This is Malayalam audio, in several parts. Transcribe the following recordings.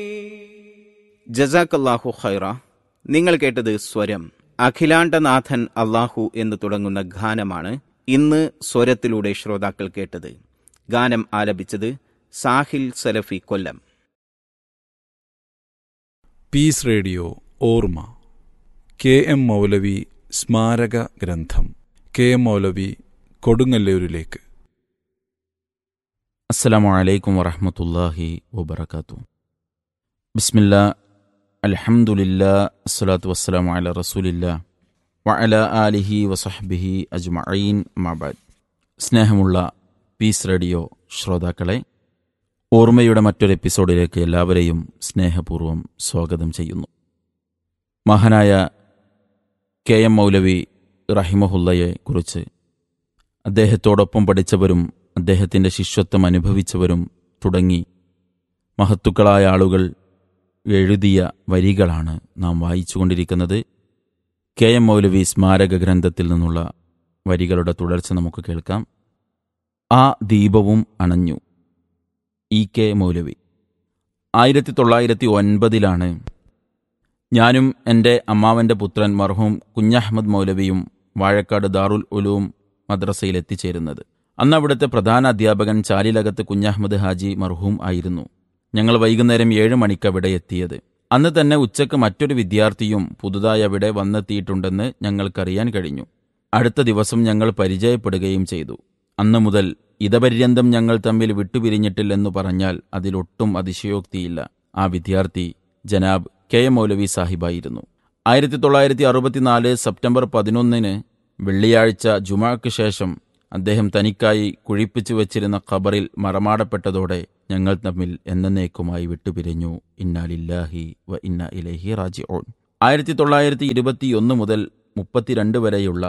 ജസാക്കല്ലാഹു ഖൈറ നിങ്ങൾ കേട്ടത് സ്വരം അഖിലാണ്ടനാഥൻ അള്ളാഹു എന്ന് തുടങ്ങുന്ന ഗാനമാണ് ഇന്ന് സ്വരത്തിലൂടെ ശ്രോതാക്കൾ കേട്ടത് ഗാനം ആലപിച്ചത് സാഹിൽ സലഫി കൊല്ലം പീസ് റേഡിയോ ഓർമ്മ കെ എം മൗലവി സ്മാരക ഗ്രന്ഥം കെ എം മൗലവി കൊടുങ്ങല്ലൂരിലേക്ക് അസ്സലാമു അലൈക്കും വറഹമത്തല്ലാഹി വബർക്കാത്തു ബിസ്മില്ലാ അൽഹംദുലില്ലാ അസ്സലാത്തു വസ്സലാമു അല റസൂലില്ലാ വഅല ആലിഹി വസഹ്ബിഹി അജ്മഈൻ മബാദ് സ്നേഹമുള്ള പീസ് റേഡിയോ ശ്രോതാക്കളെ ഓർമ്മയുടെ മറ്റൊരു എപ്പിസോഡിലേക്ക് എല്ലാവരെയും സ്നേഹപൂർവ്വം സ്വാഗതം ചെയ്യുന്നു മഹാനായ കെ എം മൗലവി റഹിമഹുല്ലയെ കുറിച്ച് അദ്ദേഹത്തോടൊപ്പം പഠിച്ചവരും അദ്ദേഹത്തിൻ്റെ ശിഷ്യത്വം അനുഭവിച്ചവരും തുടങ്ങി മഹത്തുക്കളായ ആളുകൾ എഴുതിയ വരികളാണ് നാം വായിച്ചുകൊണ്ടിരിക്കുന്നത് കെ എം മൗലവി സ്മാരക ഗ്രന്ഥത്തിൽ നിന്നുള്ള വരികളുടെ തുടർച്ച നമുക്ക് കേൾക്കാം ആ ദീപവും അണഞ്ഞു ഇ കെ മൗലവി ആയിരത്തി തൊള്ളായിരത്തി ഒൻപതിലാണ് ഞാനും എൻ്റെ അമ്മാവൻ്റെ പുത്രൻ മർഹൂം കുഞ്ഞഹമ്മദ് മൗലവിയും വാഴക്കാട് ദാറുൽ ഉലൂം മദ്രസയിൽ എത്തിച്ചേരുന്നത് അന്ന് അവിടുത്തെ പ്രധാന അധ്യാപകൻ ചാലിലകത്ത് കുഞ്ഞഹമ്മദ് ഹാജി മർഹൂം ആയിരുന്നു ഞങ്ങൾ വൈകുന്നേരം ഏഴ് മണിക്ക് അവിടെ എത്തിയത് അന്ന് തന്നെ ഉച്ചക്ക് മറ്റൊരു വിദ്യാർത്ഥിയും പുതുതായി അവിടെ വന്നെത്തിയിട്ടുണ്ടെന്ന് ഞങ്ങൾക്കറിയാൻ കഴിഞ്ഞു അടുത്ത ദിവസം ഞങ്ങൾ പരിചയപ്പെടുകയും ചെയ്തു അന്നു മുതൽ ഇതപര്യന്തം ഞങ്ങൾ തമ്മിൽ വിട്ടുപിരിഞ്ഞിട്ടില്ലെന്നു പറഞ്ഞാൽ അതിലൊട്ടും അതിശയോക്തിയില്ല ആ വിദ്യാർത്ഥി ജനാബ് കെ എം മൗലവി സാഹിബായിരുന്നു ആയിരത്തി തൊള്ളായിരത്തി അറുപത്തിനാല് സെപ്റ്റംബർ പതിനൊന്നിന് വെള്ളിയാഴ്ച ജുമാക്ക് ശേഷം അദ്ദേഹം തനിക്കായി കുഴിപ്പിച്ചു വച്ചിരുന്ന ഖബറിൽ മറമാടപ്പെട്ടതോടെ ഞങ്ങൾ തമ്മിൽ എന്നേക്കുമായി വിട്ടുപിരിഞ്ഞു ഇന്നാലില്ലാഹി വ ഇന്ന ഇലഹി റാജി ഓൺ ആയിരത്തി തൊള്ളായിരത്തി ഇരുപത്തിയൊന്ന് മുതൽ മുപ്പത്തിരണ്ട് വരെയുള്ള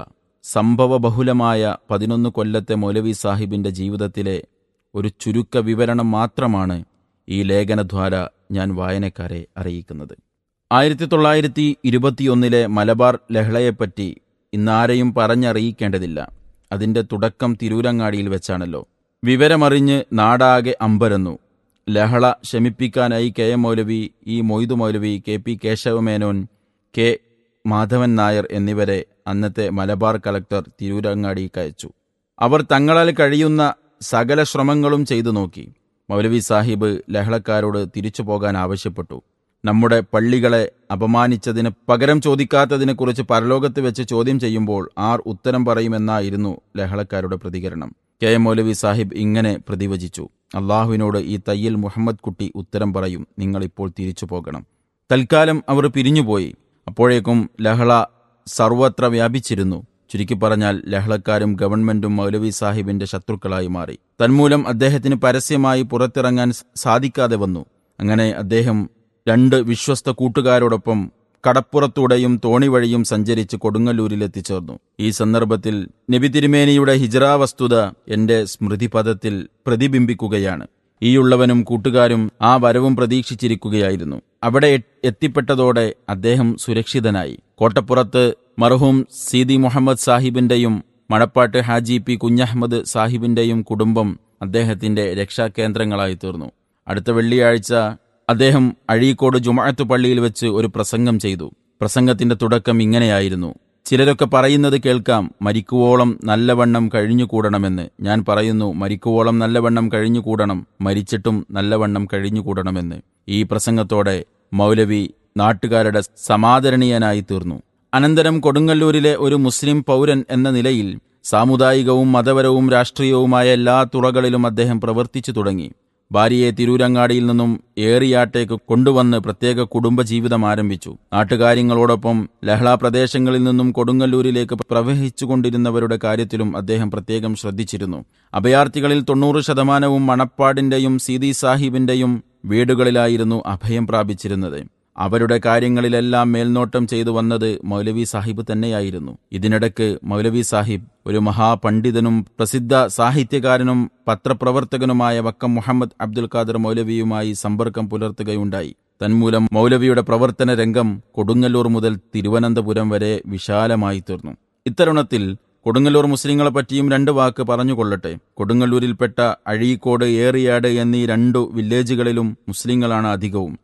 സംഭവബഹുലമായ പതിനൊന്ന് കൊല്ലത്തെ മൗലവി സാഹിബിന്റെ ജീവിതത്തിലെ ഒരു ചുരുക്ക വിവരണം മാത്രമാണ് ഈ ലേഖനദ്വാര ഞാൻ വായനക്കാരെ അറിയിക്കുന്നത് ആയിരത്തി തൊള്ളായിരത്തി ഇരുപത്തിയൊന്നിലെ മലബാർ ലഹളയെപ്പറ്റി ഇന്നാരെയും പറഞ്ഞറിയിക്കേണ്ടതില്ല അതിന്റെ തുടക്കം തിരൂരങ്ങാടിയിൽ വെച്ചാണല്ലോ വിവരമറിഞ്ഞ് നാടാകെ അമ്പരന്നു ലഹള ശമിപ്പിക്കാനായി K M Moulavi E Moidu Moulavi K P Kesavamenon K Madhavan Nair എന്നിവരെ അന്നത്തെ മലബാർ കളക്ടർ തിരൂരങ്ങാടിക്ക് അയച്ചു അവർ തങ്ങളാൽ കഴിയുന്ന സകല ശ്രമങ്ങളും ചെയ്തു നോക്കി മൗലവി സാഹിബ് ലഹളക്കാരോട് തിരിച്ചു പോകാൻ ആവശ്യപ്പെട്ടു നമ്മുടെ പള്ളികളെ അപമാനിച്ചതിന് പകരം ചോദിക്കാത്തതിനെക്കുറിച്ച് പരലോകത്ത് വെച്ച് ചോദ്യം ചെയ്യുമ്പോൾ ആർ ഉത്തരം പറയുമെന്നായിരുന്നു ലഹളക്കാരുടെ പ്രതികരണം കെ എം മൗലവി സാഹിബ് ഇങ്ങനെ പ്രതിവചിച്ചു അള്ളാഹുവിനോട് ഈ തയ്യൽ മുഹമ്മദ് കുട്ടി ഉത്തരം പറയും നിങ്ങളിപ്പോൾ തിരിച്ചു പോകണം തൽക്കാലം അവർ പിരിഞ്ഞുപോയി അപ്പോഴേക്കും ലഹള സർവത്ര വ്യാപിച്ചിരുന്നു ചുരുക്കി പറഞ്ഞാൽ ലഹളക്കാരും ഗവൺമെന്റും മൗലവി സാഹിബിന്റെ ശത്രുക്കളായി മാറി തന്മൂലം അദ്ദേഹത്തിന് പരസ്യമായി പുറത്തിറങ്ങാൻ സാധിക്കാതെ വന്നു അങ്ങനെ അദ്ദേഹം രണ്ട് വിശ്വസ്ത കൂട്ടുകാരോടൊപ്പം കടപ്പുറത്തൂടെയും തോണി വഴിയും സഞ്ചരിച്ച് കൊടുങ്ങല്ലൂരിൽ എത്തിച്ചേർന്നു ഈ സന്ദർഭത്തിൽ നബി തിരുമേനിയുടെ ഹിജറ വസ്തുത എന്റെ സ്മൃതിപഥത്തിൽ പ്രതിബിംബിക്കുകയാണ് ഈയുള്ളവനും കൂട്ടുകാരും ആ വരവും പ്രതീക്ഷിച്ചിരിക്കുകയായിരുന്നു അവിടെ എത്തിപ്പെട്ടതോടെ അദ്ദേഹം സുരക്ഷിതനായി കോട്ടപ്പുറത്ത് മർഹൂം സീതി മുഹമ്മദ് സാഹിബിന്റെയും മണപ്പാട്ട് ഹാജി പി കുഞ്ഞഹമ്മദ് സാഹിബിന്റെയും കുടുംബം അദ്ദേഹത്തിന്റെ രക്ഷാകേന്ദ്രങ്ങളായി തീർന്നു അടുത്ത വെള്ളിയാഴ്ച അദ്ദേഹം അഴീക്കോട് ജുമാഅത്ത് പള്ളിയിൽ വെച്ച് ഒരു പ്രസംഗം ചെയ്തു പ്രസംഗത്തിന്റെ തുടക്കം ഇങ്ങനെയായിരുന്നു ചിലരൊക്കെ പറയുന്നത് കേൾക്കാം മരിക്കുവോളം നല്ലവണ്ണം കഴിഞ്ഞുകൂടണമെന്ന് ഞാൻ പറയുന്നു മരിക്കുവോളം നല്ലവണ്ണം കഴിഞ്ഞുകൂടണം മരിച്ചിട്ടും നല്ലവണ്ണം കഴിഞ്ഞുകൂടണമെന്ന് ഈ പ്രസംഗത്തോടെ മൗലവി നാട്ടുകാരുടെ സമാദരണീയനായി തീർന്നു അനന്തരം കൊടുങ്ങല്ലൂരിലെ ഒരു മുസ്ലിം പൗരൻ എന്ന നിലയിൽ സാമുദായികവും മതപരവും രാഷ്ട്രീയവുമായ എല്ലാ തുറകളിലും അദ്ദേഹം പ്രവർത്തിച്ചു തുടങ്ങി ഭാര്യയെ തിരൂരങ്ങാടിയിൽ നിന്നും ഏറിയാട്ടേക്ക് കൊണ്ടുവന്ന് പ്രത്യേക കുടുംബജീവിതം ആരംഭിച്ചു നാട്ടുകാര്യങ്ങളോടൊപ്പം ലഹളാ പ്രദേശങ്ങളിൽ നിന്നും കൊടുങ്ങല്ലൂരിലേക്ക് പ്രവഹിച്ചുകൊണ്ടിരുന്നവരുടെ കാര്യത്തിലും അദ്ദേഹം പ്രത്യേകം ശ്രദ്ധിച്ചിരുന്നു അഭയാർത്ഥികളിൽ തൊണ്ണൂറ് ശതമാനവും മണപ്പാടിന്റെയും സീതി സാഹിബിന്റെയും വീടുകളിലായിരുന്നു അഭയം പ്രാപിച്ചിരുന്നത് അവരുടെ കാര്യങ്ങളിലെല്ലാം മേൽനോട്ടം ചെയ്തു വന്നത് മൗലവി സാഹിബ് തന്നെയായിരുന്നു ഇതിനിടയ്ക്ക് മൗലവി സാഹിബ് ഒരു മഹാപണ്ഡിതനും പ്രസിദ്ധ സാഹിത്യകാരനും പത്രപ്രവർത്തകനുമായ വക്കം മുഹമ്മദ് അബ്ദുൽ ഖാദർ മൗലവിയുമായി സമ്പർക്കം പുലർത്തുകയുണ്ടായി തന്മൂലം മൗലവിയുടെ പ്രവർത്തന രംഗം കൊടുങ്ങല്ലൂർ മുതൽ തിരുവനന്തപുരം വരെ വിശാലമായി തീർന്നു ഇത്തരുണത്തിൽ കൊടുങ്ങല്ലൂർ മുസ്ലിങ്ങളെ പറ്റിയും രണ്ട് വാക്ക് പറഞ്ഞുകൊള്ളട്ടെ കൊടുങ്ങല്ലൂരിൽപ്പെട്ട അഴീക്കോട് ഏറിയാട് എന്നീ രണ്ടു വില്ലേജുകളിലും മുസ്ലിങ്ങളാണ് അധികവും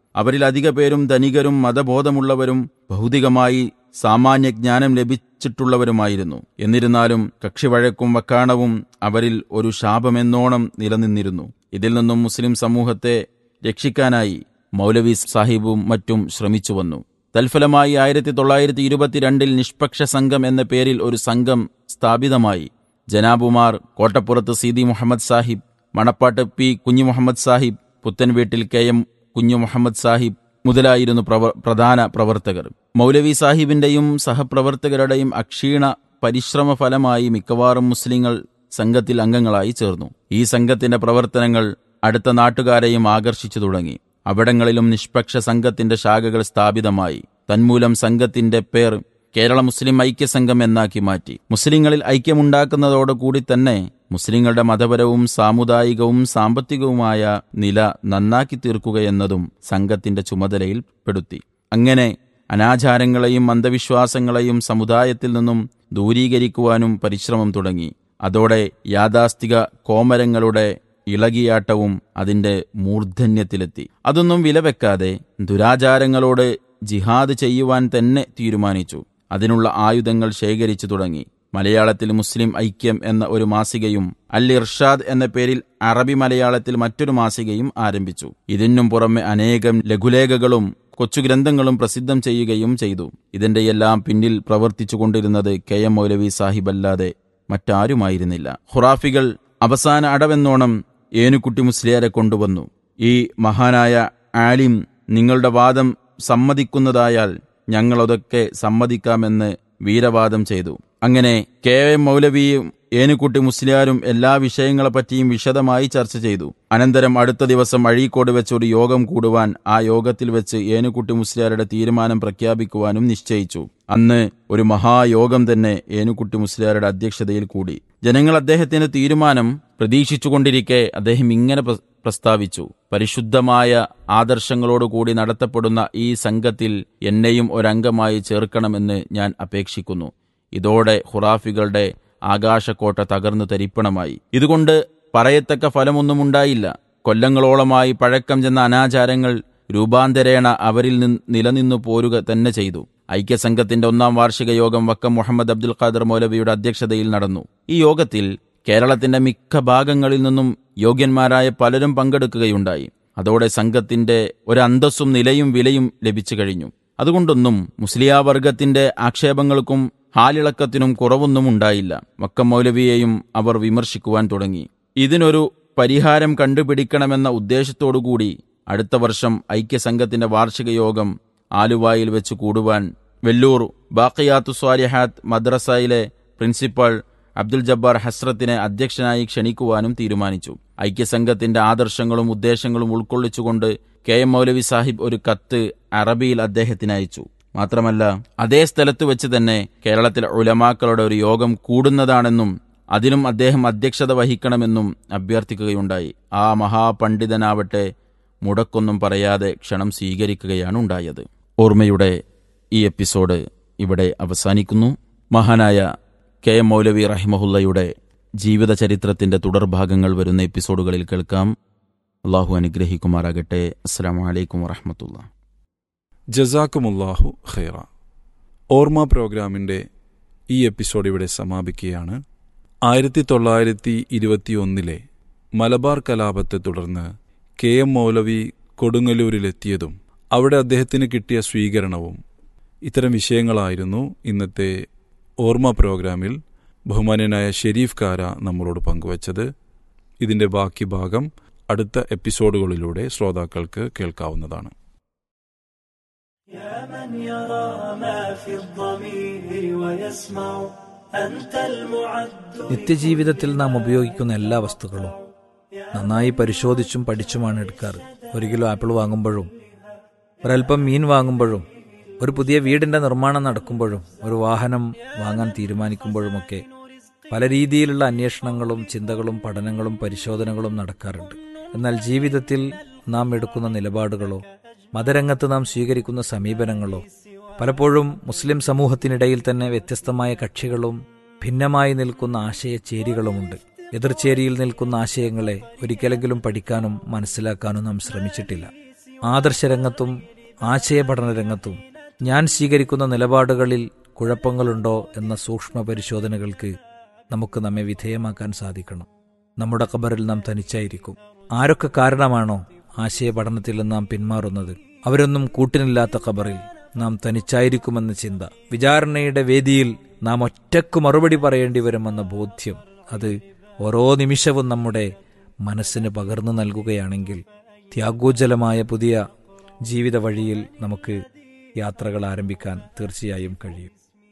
അവരിൽ അധിക പേരും ധനികരും മതബോധമുള്ളവരും ഭൗതികമായി സാമാന്യ ജ്ഞാനം ലഭിച്ചിട്ടുള്ളവരുമായിരുന്നു എന്നിരുന്നാലും കക്ഷിവഴക്കും വക്കാണവും അവരിൽ ഒരു ശാപമെന്നോണം നിലനിന്നിരുന്നു ഇതിൽ നിന്നും മുസ്ലിം സമൂഹത്തെ രക്ഷിക്കാനായി മൗലവി സാഹിബും മറ്റും ശ്രമിച്ചു വന്നു തൽഫലമായി ആയിരത്തി തൊള്ളായിരത്തി ഇരുപത്തിരണ്ടിൽ നിഷ്പക്ഷ സംഘം എന്ന പേരിൽ ഒരു സംഘം സ്ഥാപിതമായി ജനാബുമാർ Kottappurath Seethi Muhammad Sahib Manappat P Kunju Muhammad Sahib Puthanveettil K M Kunju Muhammad Sahib മുതലായിരുന്നു പ്രവ- പ്രധാന പ്രവർത്തകർ മൗലവി സാഹിബിന്റെയും സഹപ്രവർത്തകരുടെയും അക്ഷീണ പരിശ്രമ ഫലമായി മിക്കവാറും മുസ്ലിങ്ങൾ സംഘത്തിൽ അംഗങ്ങളായി ചേർന്നു ഈ സംഘത്തിന്റെ പ്രവർത്തനങ്ങൾ അടുത്ത നാട്ടുകാരെയും ആകർഷിച്ചു തുടങ്ങി അവിടങ്ങളിലും നിഷ്പക്ഷ സംഘത്തിന്റെ ശാഖകൾ സ്ഥാപിതമായി തന്മൂലം സംഘത്തിന്റെ പേർ കേരള മുസ്ലിം ഐക്യസംഘം എന്നാക്കി മാറ്റി മുസ്ലിങ്ങളിൽ ഐക്യമുണ്ടാക്കുന്നതോടുകൂടി തന്നെ മുസ്ലിങ്ങളുടെ മതപരവും സാമുദായികവും സാമ്പത്തികവുമായ നില നന്നാക്കി തീർക്കുകയെന്നതും സംഘത്തിന്റെ ചുമതലയിൽ പെടുത്തി അങ്ങനെ അനാചാരങ്ങളെയും അന്ധവിശ്വാസങ്ങളെയും സമുദായത്തിൽ നിന്നും ദൂരീകരിക്കുവാനും പരിശ്രമം തുടങ്ങി അതോടെ യാഥാസ്ഥിക കോമരങ്ങളുടെ ഇളകിയാട്ടവും അതിന്റെ മൂർധന്യത്തിലെത്തി അതൊന്നും വിലവെക്കാതെ ദുരാചാരങ്ങളോട് ജിഹാദ് ചെയ്യുവാൻ തന്നെ തീരുമാനിച്ചു അതിനുള്ള ആയുധങ്ങൾ ശേഖരിച്ചു തുടങ്ങി മലയാളത്തിൽ മുസ്ലിം ഐക്യം എന്ന ഒരു മാസികയും അൽ ഇർഷാദ് എന്ന പേരിൽ അറബി മലയാളത്തിൽ മറ്റൊരു മാസികയും ആരംഭിച്ചു ഇതിനും പുറമെ അനേകം ലഘുലേഖകളും കൊച്ചുഗ്രന്ഥങ്ങളും പ്രസിദ്ധം ചെയ്യുകയും ചെയ്തു ഇതിന്റെ എല്ലാം പിന്നിൽ പ്രവർത്തിച്ചുകൊണ്ടിരുന്നത് കെ എം മൗലവി സാഹിബ് അല്ലാതെ മറ്റാരുമായിരുന്നില്ല ഖുറാഫികൾ അവസാന അടവെന്നോണം ഏനുക്കുട്ടി മുസ്ലിയാരെ കൊണ്ടുവന്നു ഈ മഹാനായ ആലിം നിങ്ങളുടെ വാദം സമ്മതിക്കുന്നതായാൽ ഞങ്ങളതൊക്കെ സമ്മതിക്കാമെന്ന് വീരവാദം ചെയ്തു അങ്ങനെ കെ എം മൗലവിയും ഏനുക്കുട്ടി മുസ്ലിയാരും എല്ലാ വിഷയങ്ങളെപ്പറ്റിയും വിശദമായി ചർച്ച ചെയ്തു അനന്തരം അടുത്ത ദിവസം അഴീക്കോട് വെച്ച് ഒരു യോഗം കൂടുവാൻ ആ യോഗത്തിൽ വെച്ച് ഏനുക്കുട്ടി മുസ്ലിയാരുടെ തീരുമാനം പ്രഖ്യാപിക്കുവാനും നിശ്ചയിച്ചു അന്ന് ഒരു മഹായോഗം തന്നെ ഏനുക്കുട്ടി മുസ്ലിയാരുടെ അധ്യക്ഷതയിൽ കൂടി ജനങ്ങൾ അദ്ദേഹത്തിന്റെ തീരുമാനം പ്രതീക്ഷിച്ചുകൊണ്ടിരിക്കെ അദ്ദേഹം ഇങ്ങനെ പ്ര- പ്രസ്താവിച്ചു പരിശുദ്ധമായ ആദർശങ്ങളോടുകൂടി നടത്തപ്പെടുന്ന ഈ സംഘത്തിൽ എന്നെയും ഒരംഗമായി ചേർക്കണമെന്ന് ഞാൻ അപേക്ഷിക്കുന്നു ഇതോടെ ഖുറാഫികളുടെ ആകാശക്കോട്ട തകർന്നു തരിപ്പണമായി ഇതുകൊണ്ട് പറയത്തക്ക ഫലമൊന്നും ഉണ്ടായില്ല കൊല്ലങ്ങളോളമായി പഴക്കം ചെന്ന അനാചാരങ്ങൾ രൂപാന്തരേണ അവരിൽ നിന്ന് നിലനിന്നു പോരുക തന്നെ ചെയ്തു ഐക്യസംഘത്തിന്റെ ഒന്നാം വാർഷിക യോഗം വക്കം മുഹമ്മദ് അബ്ദുൽ ഖാദർ മൗലവിയുടെ അധ്യക്ഷതയിൽ നടന്നു ഈ യോഗത്തിൽ കേരളത്തിന്റെ മിക്ക ഭാഗങ്ങളിൽ നിന്നും യോഗ്യന്മാരായ പലരും പങ്കെടുക്കുകയുണ്ടായി അതോടെ സംഘത്തിന്റെ ഒരു അന്തസ്സും നിലയും വിലയും ലഭിച്ചു കഴിഞ്ഞു അതുകൊണ്ടൊന്നും മുസ്ലിയാവർഗത്തിന്റെ ആക്ഷേപങ്ങൾക്കും ഹാലിളക്കത്തിനും കുറവൊന്നും ഉണ്ടായില്ല വക്കം മൗലവിയെയും അവർ വിമർശിക്കുവാൻ തുടങ്ങി ഇതിനൊരു പരിഹാരം കണ്ടുപിടിക്കണമെന്ന ഉദ്ദേശത്തോടുകൂടി അടുത്ത വർഷം ഐക്യസംഘത്തിന്റെ വാർഷിക യോഗം ആലുവായിൽ വെച്ച് കൂടുവാൻ വെല്ലൂർ ബാക്കിയാത്തു സ്വാലിഹാത്ത് മദ്രസയിലെ പ്രിൻസിപ്പൽ അബ്ദുൽ ജബ്ബാർ ഹസ്രത്തിനെ അധ്യക്ഷനായി ക്ഷണിക്കുവാനും തീരുമാനിച്ചു ഐക്യസംഘത്തിന്റെ ആദർശങ്ങളും ഉദ്ദേശങ്ങളും ഉൾക്കൊള്ളിച്ചുകൊണ്ട് കെ എം മൗലവി സാഹിബ് ഒരു കത്ത് അറബിയിൽ അദ്ദേഹത്തിന് അയച്ചു മാത്രമല്ല അതേ സ്ഥലത്ത് വെച്ച് തന്നെ കേരളത്തിലെ ഉലമാക്കളുടെ ഒരു യോഗം കൂടുന്നതാണെന്നും അതിനും അദ്ദേഹം അധ്യക്ഷത വഹിക്കണമെന്നും അഭ്യർത്ഥിക്കുകയുണ്ടായി ആ മഹാപണ്ഡിതനാവട്ടെ മുടക്കൊന്നും പറയാതെ ക്ഷണം സ്വീകരിക്കുകയാണ് ഉണ്ടായത് ഓർമ്മയുടെ ഈ എപ്പിസോഡ് ഇവിടെ അവസാനിക്കുന്നു മഹാനായ കെ എം മൗലവി റഹിമഹുല്ലയുടെ ജീവിത ചരിത്രത്തിന്റെ തുടർഭാഗങ്ങൾ വരുന്ന എപ്പിസോഡുകളിൽ കേൾക്കാം അള്ളാഹു അനുഗ്രഹിക്കുമാറാകട്ടെ അസ്സാം വലൈക്കും വറഹമത്തുള്ള ജസാക്കുമുല്ലാഹു ഖൈറ ഓർമ്മ പ്രോഗ്രാമിൻ്റെ ഈ എപ്പിസോഡ് ഇവിടെ സമാപിക്കുകയാണ് ആയിരത്തി തൊള്ളായിരത്തി ഇരുപത്തിയൊന്നിലെ മലബാർ കലാപത്തെ തുടർന്ന് കെ എം മൗലവി കൊടുങ്ങല്ലൂരിലെത്തിയതും അവിടെ അദ്ദേഹത്തിന് കിട്ടിയ സ്വീകരണവും ഇത്തരം വിഷയങ്ങളായിരുന്നു ഇന്നത്തെ ഓർമ്മ പ്രോഗ്രാമിൽ ബഹുമാന്യനായ ഷെരീഫ് കാര നമ്മളോട് പങ്കുവച്ചത് ഇതിന്റെ ബാക്കി ഭാഗം അടുത്ത എപ്പിസോഡുകളിലൂടെ ശ്രോതാക്കൾക്ക് കേൾക്കാവുന്നതാണ് يا من يرى ما في الضمير ويسمع أنت المعد നിത്യജീവിതത്തിൽ നാം ഉപയോഗിക്കുന്ന എല്ലാ വസ്തുക്കളും നന്നായി പരിശോധിച്ചും പഠിച്ചുമാണ് എടുക്കാറ് ഒരു കിലോ ആപ്പിൾ വാങ്ങുമ്പോഴും ഒരൽപ്പം മീൻ വാങ്ങുമ്പോഴും ഒരു പുതിയ വീടിന്റെ നിർമ്മാണം നടക്കുമ്പോഴും ഒരു വാഹനം വാങ്ങാൻ തീരുമാനിക്കുമ്പോഴുമൊക്കെ പല രീതിയിലുള്ള അന്വേഷണങ്ങളും ചിന്തകളും പഠനങ്ങളും പരിശോധനകളും നടക്കാറുണ്ട് എന്നാൽ ജീവിതത്തിൽ നാം എടുക്കുന്ന നിലപാടുകളോ മതരംഗത്ത് നാം സ്വീകരിക്കുന്ന സമീപനങ്ങളോ പലപ്പോഴും മുസ്ലിം സമൂഹത്തിനിടയിൽ തന്നെ വ്യത്യസ്തമായ കക്ഷികളും ഭിന്നമായി നിൽക്കുന്ന ആശയചേരികളുമുണ്ട് എതിർചേരിയിൽ നിൽക്കുന്ന ആശയങ്ങളെ ഒരിക്കലെങ്കിലും പഠിക്കാനും മനസ്സിലാക്കാനും നാം ശ്രമിച്ചിട്ടില്ല ആദർശരംഗത്തും ആശയപഠന രംഗത്തും ഞാൻ സ്വീകരിക്കുന്ന നിലപാടുകളിൽ കുഴപ്പങ്ങളുണ്ടോ എന്ന സൂക്ഷ്മ പരിശോധനകൾക്ക് നമുക്ക് നമ്മെ വിധേയമാക്കാൻ സാധിക്കണം നമ്മുടെ ഖബറിൽ നാം തനിച്ചായിരിക്കും ആരൊക്കെ കാരണമാണോ ആശയപഠനത്തിൽ നിന്ന് നാം പിന്മാറുന്നത് അവരൊന്നും കൂട്ടിനില്ലാത്ത ഖബറിൽ നാം തനിച്ചായിരിക്കുമെന്ന ചിന്ത വിചാരണയുടെ വേദിയിൽ നാം ഒറ്റക്ക് മറുപടി പറയേണ്ടി വരുമെന്ന ബോധ്യം അത് ഓരോ നിമിഷവും നമ്മുടെ മനസ്സിന് പകർന്നു നൽകുകയാണെങ്കിൽ ത്യാഗോജ്ജലമായ പുതിയ ജീവിത വഴിയിൽ നമുക്ക് യാത്രകൾ ആരംഭിക്കാൻ തീർച്ചയായും കഴിയും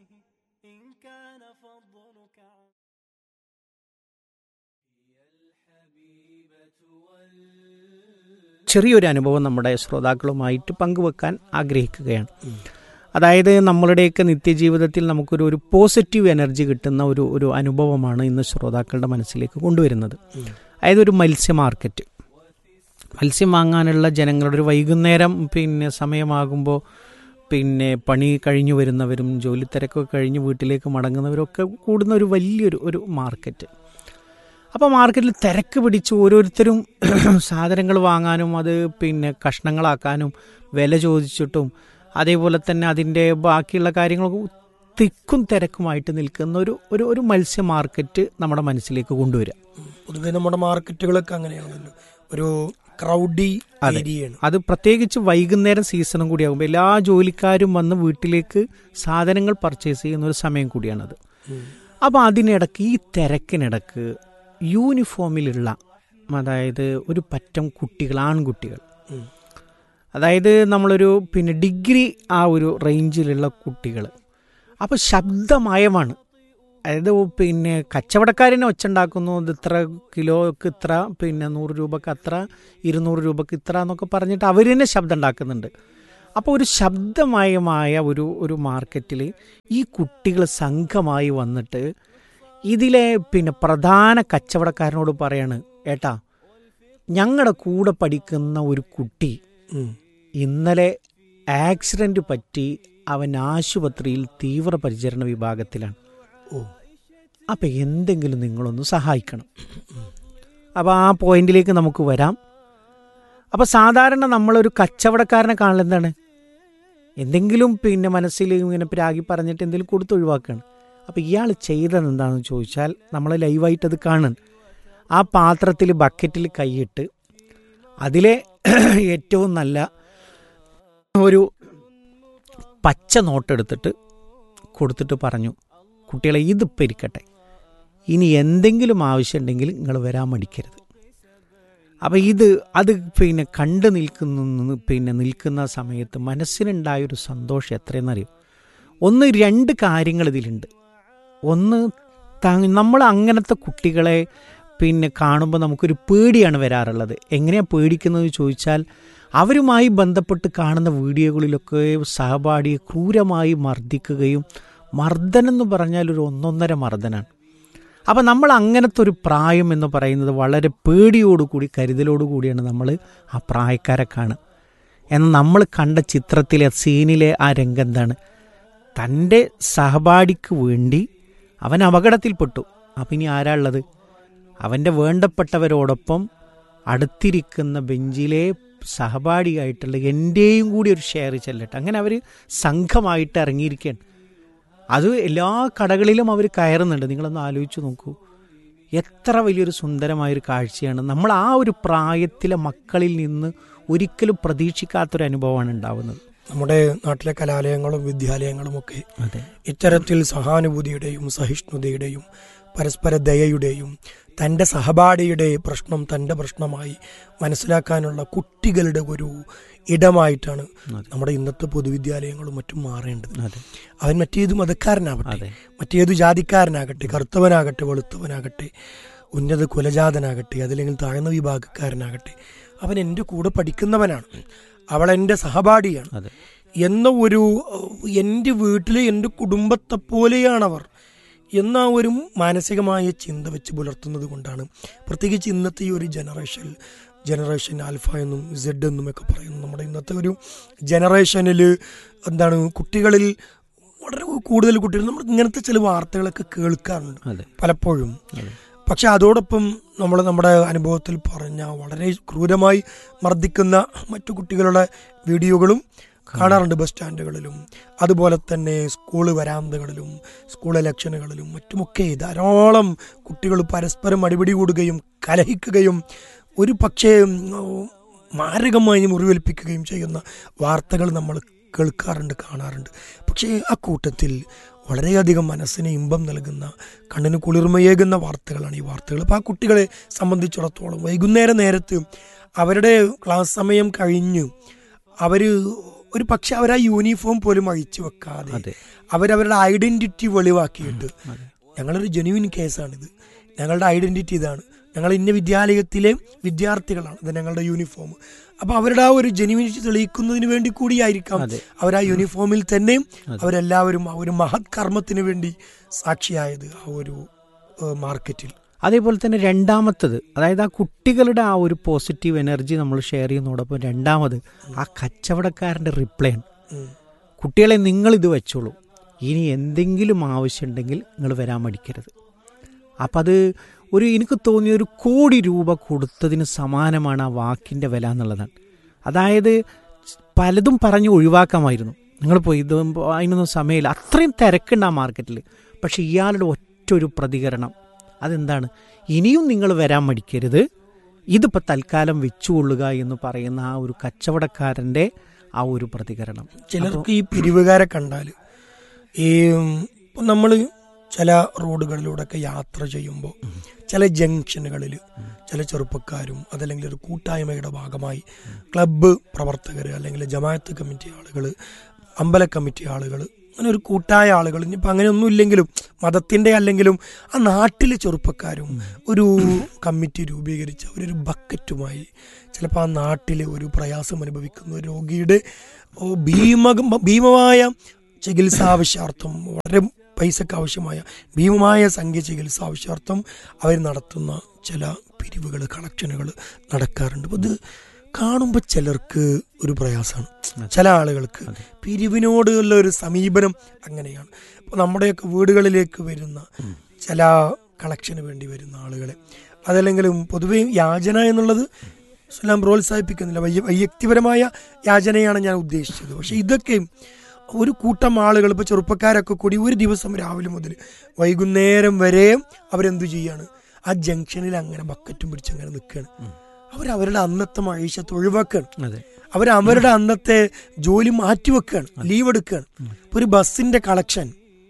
ചെറിയൊരു അനുഭവം നമ്മുടെ ശ്രോതാക്കളുമായിട്ട് പങ്കുവെക്കാൻ ആഗ്രഹിക്കുകയാണ് അതായത് നമ്മളുടെയൊക്കെ നിത്യജീവിതത്തിൽ നമുക്കൊരു ഒരു പോസിറ്റീവ് എനർജി കിട്ടുന്ന ഒരു ഒരു അനുഭവമാണ് ഇന്ന് ശ്രോതാക്കളുടെ മനസ്സിലേക്ക് കൊണ്ടുവരുന്നത് അതായത് ഒരു മത്സ്യ മാർക്കറ്റ് മത്സ്യം വാങ്ങാനുള്ള ജനങ്ങളുടെ ഒരു വൈകുന്നേരം പിന്നെ സമയമാകുമ്പോൾ പിന്നെ പണി കഴിഞ്ഞു വരുന്നവരും ജോലി തിരക്കൊക്കെ കഴിഞ്ഞ് വീട്ടിലേക്ക് മടങ്ങുന്നവരൊക്കെ കൂടുന്ന ഒരു വലിയൊരു ഒരു മാർക്കറ്റ് അപ്പോൾ മാർക്കറ്റിൽ തിരക്ക് പിടിച്ച് ഓരോരുത്തരും സാധനങ്ങൾ വാങ്ങാനും അത് പിന്നെ കഷ്ണങ്ങളാക്കാനും വില ചോദിച്ചിട്ടും അതേപോലെ തന്നെ അതിൻ്റെ ബാക്കിയുള്ള കാര്യങ്ങളൊക്കെ തിക്കും തിരക്കുമായിട്ട് നിൽക്കുന്ന ഒരു ഒരു ഒരു മത്സ്യ മാർക്കറ്റ് നമ്മുടെ മനസ്സിലേക്ക് കൊണ്ടുവരിക പൊതുവെ നമ്മുടെ മാർക്കറ്റുകളൊക്കെ അങ്ങനെയാണല്ലോ ഒരു ക്രൗഡി അതെ. ഏരിയയാണ് അത് പ്രത്യേകിച്ച് വൈകുന്നേരം സീസണും കൂടിയാകുമ്പോൾ എല്ലാ ജോലിക്കാരും വന്ന് വീട്ടിലേക്ക് സാധനങ്ങൾ പർച്ചേസ് ചെയ്യുന്ന ഒരു സമയം കൂടിയാണത് അപ്പോൾ അതിനിടക്ക് ഈ തിരക്കിനിടക്ക് യൂണിഫോമിലുള്ള അതായത് ഒരു പറ്റം കുട്ടികൾ ആൺകുട്ടികൾ ഉം. അതായത് നമ്മളൊരു പിന്നെ ഡിഗ്രി ആ ഒരു റേഞ്ചിലുള്ള കുട്ടികൾ അപ്പോൾ ശബ്ദമയമാണ് അതായത് പിന്നെ കച്ചവടക്കാരനെ ഒച്ചുണ്ടാക്കുന്നു ഇത് ഇത്ര കിലോക്ക് ഇത്ര പിന്നെ നൂറ് രൂപക്ക് അത്ര ഇരുന്നൂറ് രൂപക്ക് ഇത്ര എന്നൊക്കെ പറഞ്ഞിട്ട് അവർ തന്നെ ശബ്ദം ഉണ്ടാക്കുന്നുണ്ട് അപ്പോൾ ഒരു ശബ്ദമയമായ ഒരു ഒരു മാർക്കറ്റിൽ ഈ കുട്ടികൾ സംഘമായി വന്നിട്ട് ഇതിലെ പിന്നെ പ്രധാന കച്ചവടക്കാരനോട് പറയാണ് ഏട്ടാ ഞങ്ങളുടെ കൂടെ പഠിക്കുന്ന ഒരു കുട്ടി ഉം. ഇന്നലെ ആക്സിഡന്റ് പറ്റി അവൻ ആശുപത്രിയിൽ തീവ്രപരിചരണ വിഭാഗത്തിലാണ് ഓ അപ്പം എന്തെങ്കിലും നിങ്ങളൊന്ന് സഹായിക്കണം അപ്പോൾ ആ പോയിന്റിലേക്ക് നമുക്ക് വരാം അപ്പോൾ സാധാരണ നമ്മളൊരു കച്ചവടക്കാരനെ കാണൽ എന്താണ് എന്തെങ്കിലും പിന്നെ മനസ്സിൽ ഇങ്ങനെ പ്രാഗി പറഞ്ഞിട്ട് എന്തെങ്കിലും കൊടുത്ത് ഒഴിവാക്കുകയാണ് അപ്പോൾ ഇയാൾ ചെയ്തത് എന്താണെന്ന് ചോദിച്ചാൽ നമ്മൾ ലൈവായിട്ട് അത് കാണുന്നു ആ പാത്രത്തിൽ ബക്കറ്റിൽ കൈയിട്ട് അതിലെ ഏറ്റവും നല്ല ഒരു പച്ച നോട്ടെടുത്തിട്ട് കൊടുത്തിട്ട് പറഞ്ഞു കുട്ടികളെ ഇതിപ്പോൾ ഇരിക്കട്ടെ ഇനി എന്തെങ്കിലും ആവശ്യമുണ്ടെങ്കിൽ നിങ്ങൾ വരാൻ മടിക്കരുത് അപ്പം ഇത് അത് പിന്നെ കണ്ടു നിൽക്കുന്ന പിന്നെ നിൽക്കുന്ന സമയത്ത് മനസ്സിനുണ്ടായൊരു സന്തോഷം എത്രയെന്നറിയോ ഒന്ന് രണ്ട് കാര്യങ്ങൾ ഇതിലുണ്ട് ഒന്ന് ത- നമ്മൾ അങ്ങനത്തെ കുട്ടികളെ പിന്നെ കാണുമ്പോൾ നമുക്കൊരു പേടിയാണ് വരാറുള്ളത് എങ്ങനെയാണ് പേടിക്കുന്നത് ചോദിച്ചാൽ അവരുമായി ബന്ധപ്പെട്ട് കാണുന്ന വീഡിയോകളിലൊക്കെ സഹപാഠിയെ ക്രൂരമായി മർദ്ദിക്കുകയും മർദ്ദനം എന്ന് പറഞ്ഞാൽ ഒരു ഒന്നൊന്നര മർദ്ദനാണ് അപ്പം നമ്മൾ അങ്ങനത്തെ ഒരു പ്രായം എന്ന് പറയുന്നത് വളരെ പേടിയോടുകൂടി കരുതലോടുകൂടിയാണ് നമ്മൾ ആ പ്രായക്കാരെ കാണുക എന്നാൽ നമ്മൾ കണ്ട ചിത്രത്തിലെ സീനിലെ ആ രംഗം എന്താണ് തൻ്റെ സഹപാഠിക്ക് വേണ്ടി അവൻ അപകടത്തിൽപ്പെട്ടു അപ്പം ഇനി ആരാ ഉള്ളത് അവൻ്റെ വേണ്ടപ്പെട്ടവരോടൊപ്പം അടുത്തിരിക്കുന്ന ബെഞ്ചിലെ സഹപാഠിയായിട്ടുള്ള എൻ്റെയും കൂടി ഒരു ഷെയർ ചെല്ലട്ടെ അങ്ങനെ അവർ സംഘമായിട്ട് ഇറങ്ങിയിരിക്കുകയാണ് അത് എല്ലാ കടകളിലും അവർ കയറുന്നുണ്ട് നിങ്ങളൊന്ന് ആലോചിച്ച് നോക്കൂ എത്ര വലിയൊരു സുന്ദരമായൊരു കാഴ്ചയാണ് നമ്മൾ ആ ഒരു പ്രായത്തിലെ മക്കളിൽ നിന്ന് ഒരിക്കലും പ്രതീക്ഷിക്കാത്തൊരു അനുഭവമാണ് ഉണ്ടാവുന്നത് നമ്മുടെ നാട്ടിലെ കലാലയങ്ങളും വിദ്യാലയങ്ങളും ഒക്കെ അതെ ഇത്തരത്തിൽ സഹാനുഭൂതിയുടെയും സഹിഷ്ണുതയുടെയും പരസ്പര ദയയുടെയും തൻ്റെ സഹപാഠിയുടെ പ്രശ്നം തൻ്റെ പ്രശ്നമായി മനസ്സിലാക്കാനുള്ള കുട്ടികളുടെ ഒരു ഇടമായിട്ടാണ് നമ്മുടെ ഇന്നത്തെ പൊതുവിദ്യാലയങ്ങളും മറ്റും മാറേണ്ടത് അതെ അവൻ മറ്റേത് മതക്കാരനാവട്ടെ അതെ മറ്റേത് ജാതിക്കാരനാകട്ടെ കറുത്തവനാകട്ടെ വെളുത്തവനാകട്ടെ ഉന്നത കുലജാതനാകട്ടെ അതല്ലെങ്കിൽ താഴ്ന്ന വിഭാഗക്കാരനാകട്ടെ അവൻ എൻ്റെ കൂടെ പഠിക്കുന്നവനാണ് അവൾ എൻ്റെ സഹപാഠിയാണ് അതെ എന്ന ഒരു അഹ്, എൻ്റെ വീട്ടിലെ എൻ്റെ കുടുംബത്തെ പോലെയാണവർ എന്ന ഒരു മാനസികമായ ചിന്ത വെച്ച് പുലർത്തുന്നത് കൊണ്ടാണ് പ്രത്യേകിച്ച് ഇന്നത്തെ ഈ ഒരു ജനറേഷൻ ജനറേഷൻ ആൽഫ എന്നും സെഡ് എന്നും ഒക്കെ പറയുന്നു നമ്മുടെ ഇന്നത്തെ ഒരു ജനറേഷനിൽ എന്താണ് കുട്ടികളിൽ വളരെ കൂടുതൽ കുട്ടികൾ നമ്മൾ ഇങ്ങനത്തെ ചില വാർത്തകളൊക്കെ കേൾക്കാറുണ്ട് അതെ പലപ്പോഴും അതെ. പക്ഷെ അതോടൊപ്പം നമ്മൾ നമ്മുടെ അനുഭവത്തിൽ പറഞ്ഞ വളരെ ക്രൂരമായി മർദ്ദിക്കുന്ന മറ്റു കുട്ടികളുടെ വീഡിയോകളും കാണാറുണ്ട് ബസ് സ്റ്റാൻഡുകളിലും അതുപോലെ തന്നെ സ്കൂൾ വരാന്തകളിലും സ്കൂൾ ഇലക്ഷനുകളിലും മറ്റുമൊക്കെ ധാരാളം കുട്ടികൾ പരസ്പരം അടിപിടി കൂടുകയും കലഹിക്കുകയും ഒരു പക്ഷേ ഉം, മാരകമായി മുറിവേൽപ്പിക്കുകയും ചെയ്യുന്ന വാർത്തകൾ നമ്മൾ കേൾക്കാറുണ്ട് കാണാറുണ്ട് പക്ഷേ ആ കൂട്ടത്തിൽ വളരെയധികം മനസ്സിന് ഇമ്പം നൽകുന്ന കണ്ണിന് കുളിർമയേകുന്ന വാർത്തകളാണ് ഈ വാർത്തകൾ അപ്പോൾ ആ കുട്ടികളെ സംബന്ധിച്ചിടത്തോളം വൈകുന്നേരം നേരത്ത് അവരുടെ ക്ലാസ് സമയം കഴിഞ്ഞു അവർ ഒരു പക്ഷെ അവർ ആ യൂണിഫോം പോലും അഴിച്ചു വെക്കാതെ അതെ അവരവരുടെ ഐഡന്റിറ്റി വെളിവാക്കിയിട്ട് ഞങ്ങളൊരു ജെനുവിൻ കേസാണിത് ഞങ്ങളുടെ ഐഡന്റിറ്റി ഇതാണ് ഞങ്ങൾ ഇന്ന വിദ്യാലയത്തിലെ വിദ്യാർത്ഥികളാണ് ഇത് ഞങ്ങളുടെ യൂണിഫോം അപ്പൊ അവരുടെ ആ ഒരു ജെനുവിനിറ്റി തെളിയിക്കുന്നതിന് വേണ്ടി കൂടിയായിരിക്കാം അതെ. അവർ ആ യൂണിഫോമിൽ തന്നെ അവരെല്ലാവരും ആ ഒരു മഹത് കർമ്മത്തിന് വേണ്ടി സാക്ഷിയായത് ആ ഒരു ഏഹ്, മാർക്കറ്റിൽ അതേപോലെ തന്നെ രണ്ടാമത്തത് അതായത് ആ കുട്ടികളുടെ ആ ഒരു പോസിറ്റീവ് എനർജി നമ്മൾ ഷെയർ ചെയ്യുന്നതോടൊപ്പം രണ്ടാമത് ആ കച്ചവടക്കാരൻ്റെ റിപ്ലൈ ആണ് ഉം. കുട്ടികളെ നിങ്ങൾ ഇത് വെച്ചോളൂ ഇനി എന്തെങ്കിലും ആവശ്യമുണ്ടെങ്കിൽ നിങ്ങൾ വരാൻ മടിക്കരുത് അപ്പം അത് ഒരു എനിക്ക് തോന്നിയ ഒരു കോടി രൂപ കൊടുത്തതിന് സമാനമാണ് ആ വാക്കിൻ്റെ വില എന്നുള്ളതാണ് അതായത് പലതും പറഞ്ഞ് ഒഴിവാക്കാമായിരുന്നു നിങ്ങൾ പോയി ഇത് അതിനൊന്നും സമയമില്ല അത്രയും തിരക്കുണ്ട് ആ മാർക്കറ്റിൽ പക്ഷെ ഇയാളുടെ ഒറ്റ ഒരു പ്രതികരണം അതെന്താണ് ഇനിയും നിങ്ങൾ വരാൻ മടിക്കരുത് ഇതിപ്പോൾ തൽക്കാലം വെച്ചുകൊള്ളുക എന്ന് പറയുന്ന ആ ഒരു കച്ചവടക്കാരൻ്റെ ആ ഒരു പ്രതികരണം ചിലർക്ക് ഈ പിരിവുകാരെ കണ്ടാൽ ഈ നമ്മൾ ചില റോഡുകളിലൂടെയൊക്കെ യാത്ര ചെയ്യുമ്പോൾ ചില ജംഗ്ഷനുകളിൽ ചില ചെറുപ്പക്കാരും അതല്ലെങ്കിൽ ഒരു കൂട്ടായ്മയുടെ ഭാഗമായി ക്ലബ്ബ് പ്രവർത്തകർ അല്ലെങ്കിൽ ജമാഅത്ത് കമ്മിറ്റി ആളുകൾ അമ്പല കമ്മിറ്റി ആളുകൾ അങ്ങനെ ഒരു കൂട്ടായ ആളുകൾ ഇനിയിപ്പോൾ അങ്ങനെയൊന്നും ഇല്ലെങ്കിലും മതത്തിൻ്റെ അല്ലെങ്കിലും ആ നാട്ടിലെ ചെറുപ്പക്കാരും ഒരു കമ്മിറ്റി രൂപീകരിച്ച അവരൊരു ബക്കറ്റുമായി ചിലപ്പോൾ ആ നാട്ടിലെ ഒരു പ്രയാസം അനുഭവിക്കുന്ന ഒരു രോഗിയുടെ ഓ, ഭീമ ഭീമമായ ചികിത്സ ആവശ്യാർത്ഥം വളരെ പൈസക്ക് ആവശ്യമായ ഭീമമായ സംഖ്യ ചികിത്സ ആവശ്യാർത്ഥം അവർ നടത്തുന്ന ചില പിരിവുകൾ കളക്ഷനുകൾ നടക്കാറുണ്ട് അപ്പോൾ ഇത് കാണുമ്പോൾ ചിലർക്ക് ഒരു പ്രയാസമാണ് ചില ആളുകൾക്ക് പിരിവിനോടുള്ള ഒരു സമീപനം അങ്ങനെയാണ് അപ്പോൾ നമ്മുടെയൊക്കെ വീടുകളിലേക്ക് വരുന്ന ചില കളക്ഷന് വേണ്ടി വരുന്ന ആളുകളെ അതല്ലെങ്കിലും പൊതുവെ യാചന എന്നുള്ളത് ഇസ്ലാം പ്രോത്സാഹിപ്പിക്കുന്നില്ല വൈയ വൈയക്തിപരമായ യാചനയാണ് ഞാൻ ഉദ്ദേശിച്ചത് പക്ഷെ ഇതൊക്കെ ഒരു കൂട്ടം ആളുകൾ ഇപ്പോൾ ചെറുപ്പക്കാരൊക്കെ കൂടി ഒരു ദിവസം രാവിലെ മുതൽ വൈകുന്നേരം വരെ അവരെന്തു ചെയ്യാണ് ആ ജംഗ്ഷനിൽ അങ്ങനെ ബക്കറ്റും പിടിച്ച് അങ്ങനെ നിൽക്കുകയാണ് അവർ അവരുടെ അന്നത്തെ മഴീശത്ത് ഒഴിവാക്കുകയാണ് അതെ അവർ അവരുടെ അന്നത്തെ ജോലി മാറ്റിവെക്കുകയാണ് ലീവ് എടുക്കുകയാണ് ഇപ്പൊ ഒരു ബസ്സിന്റെ കളക്ഷൻ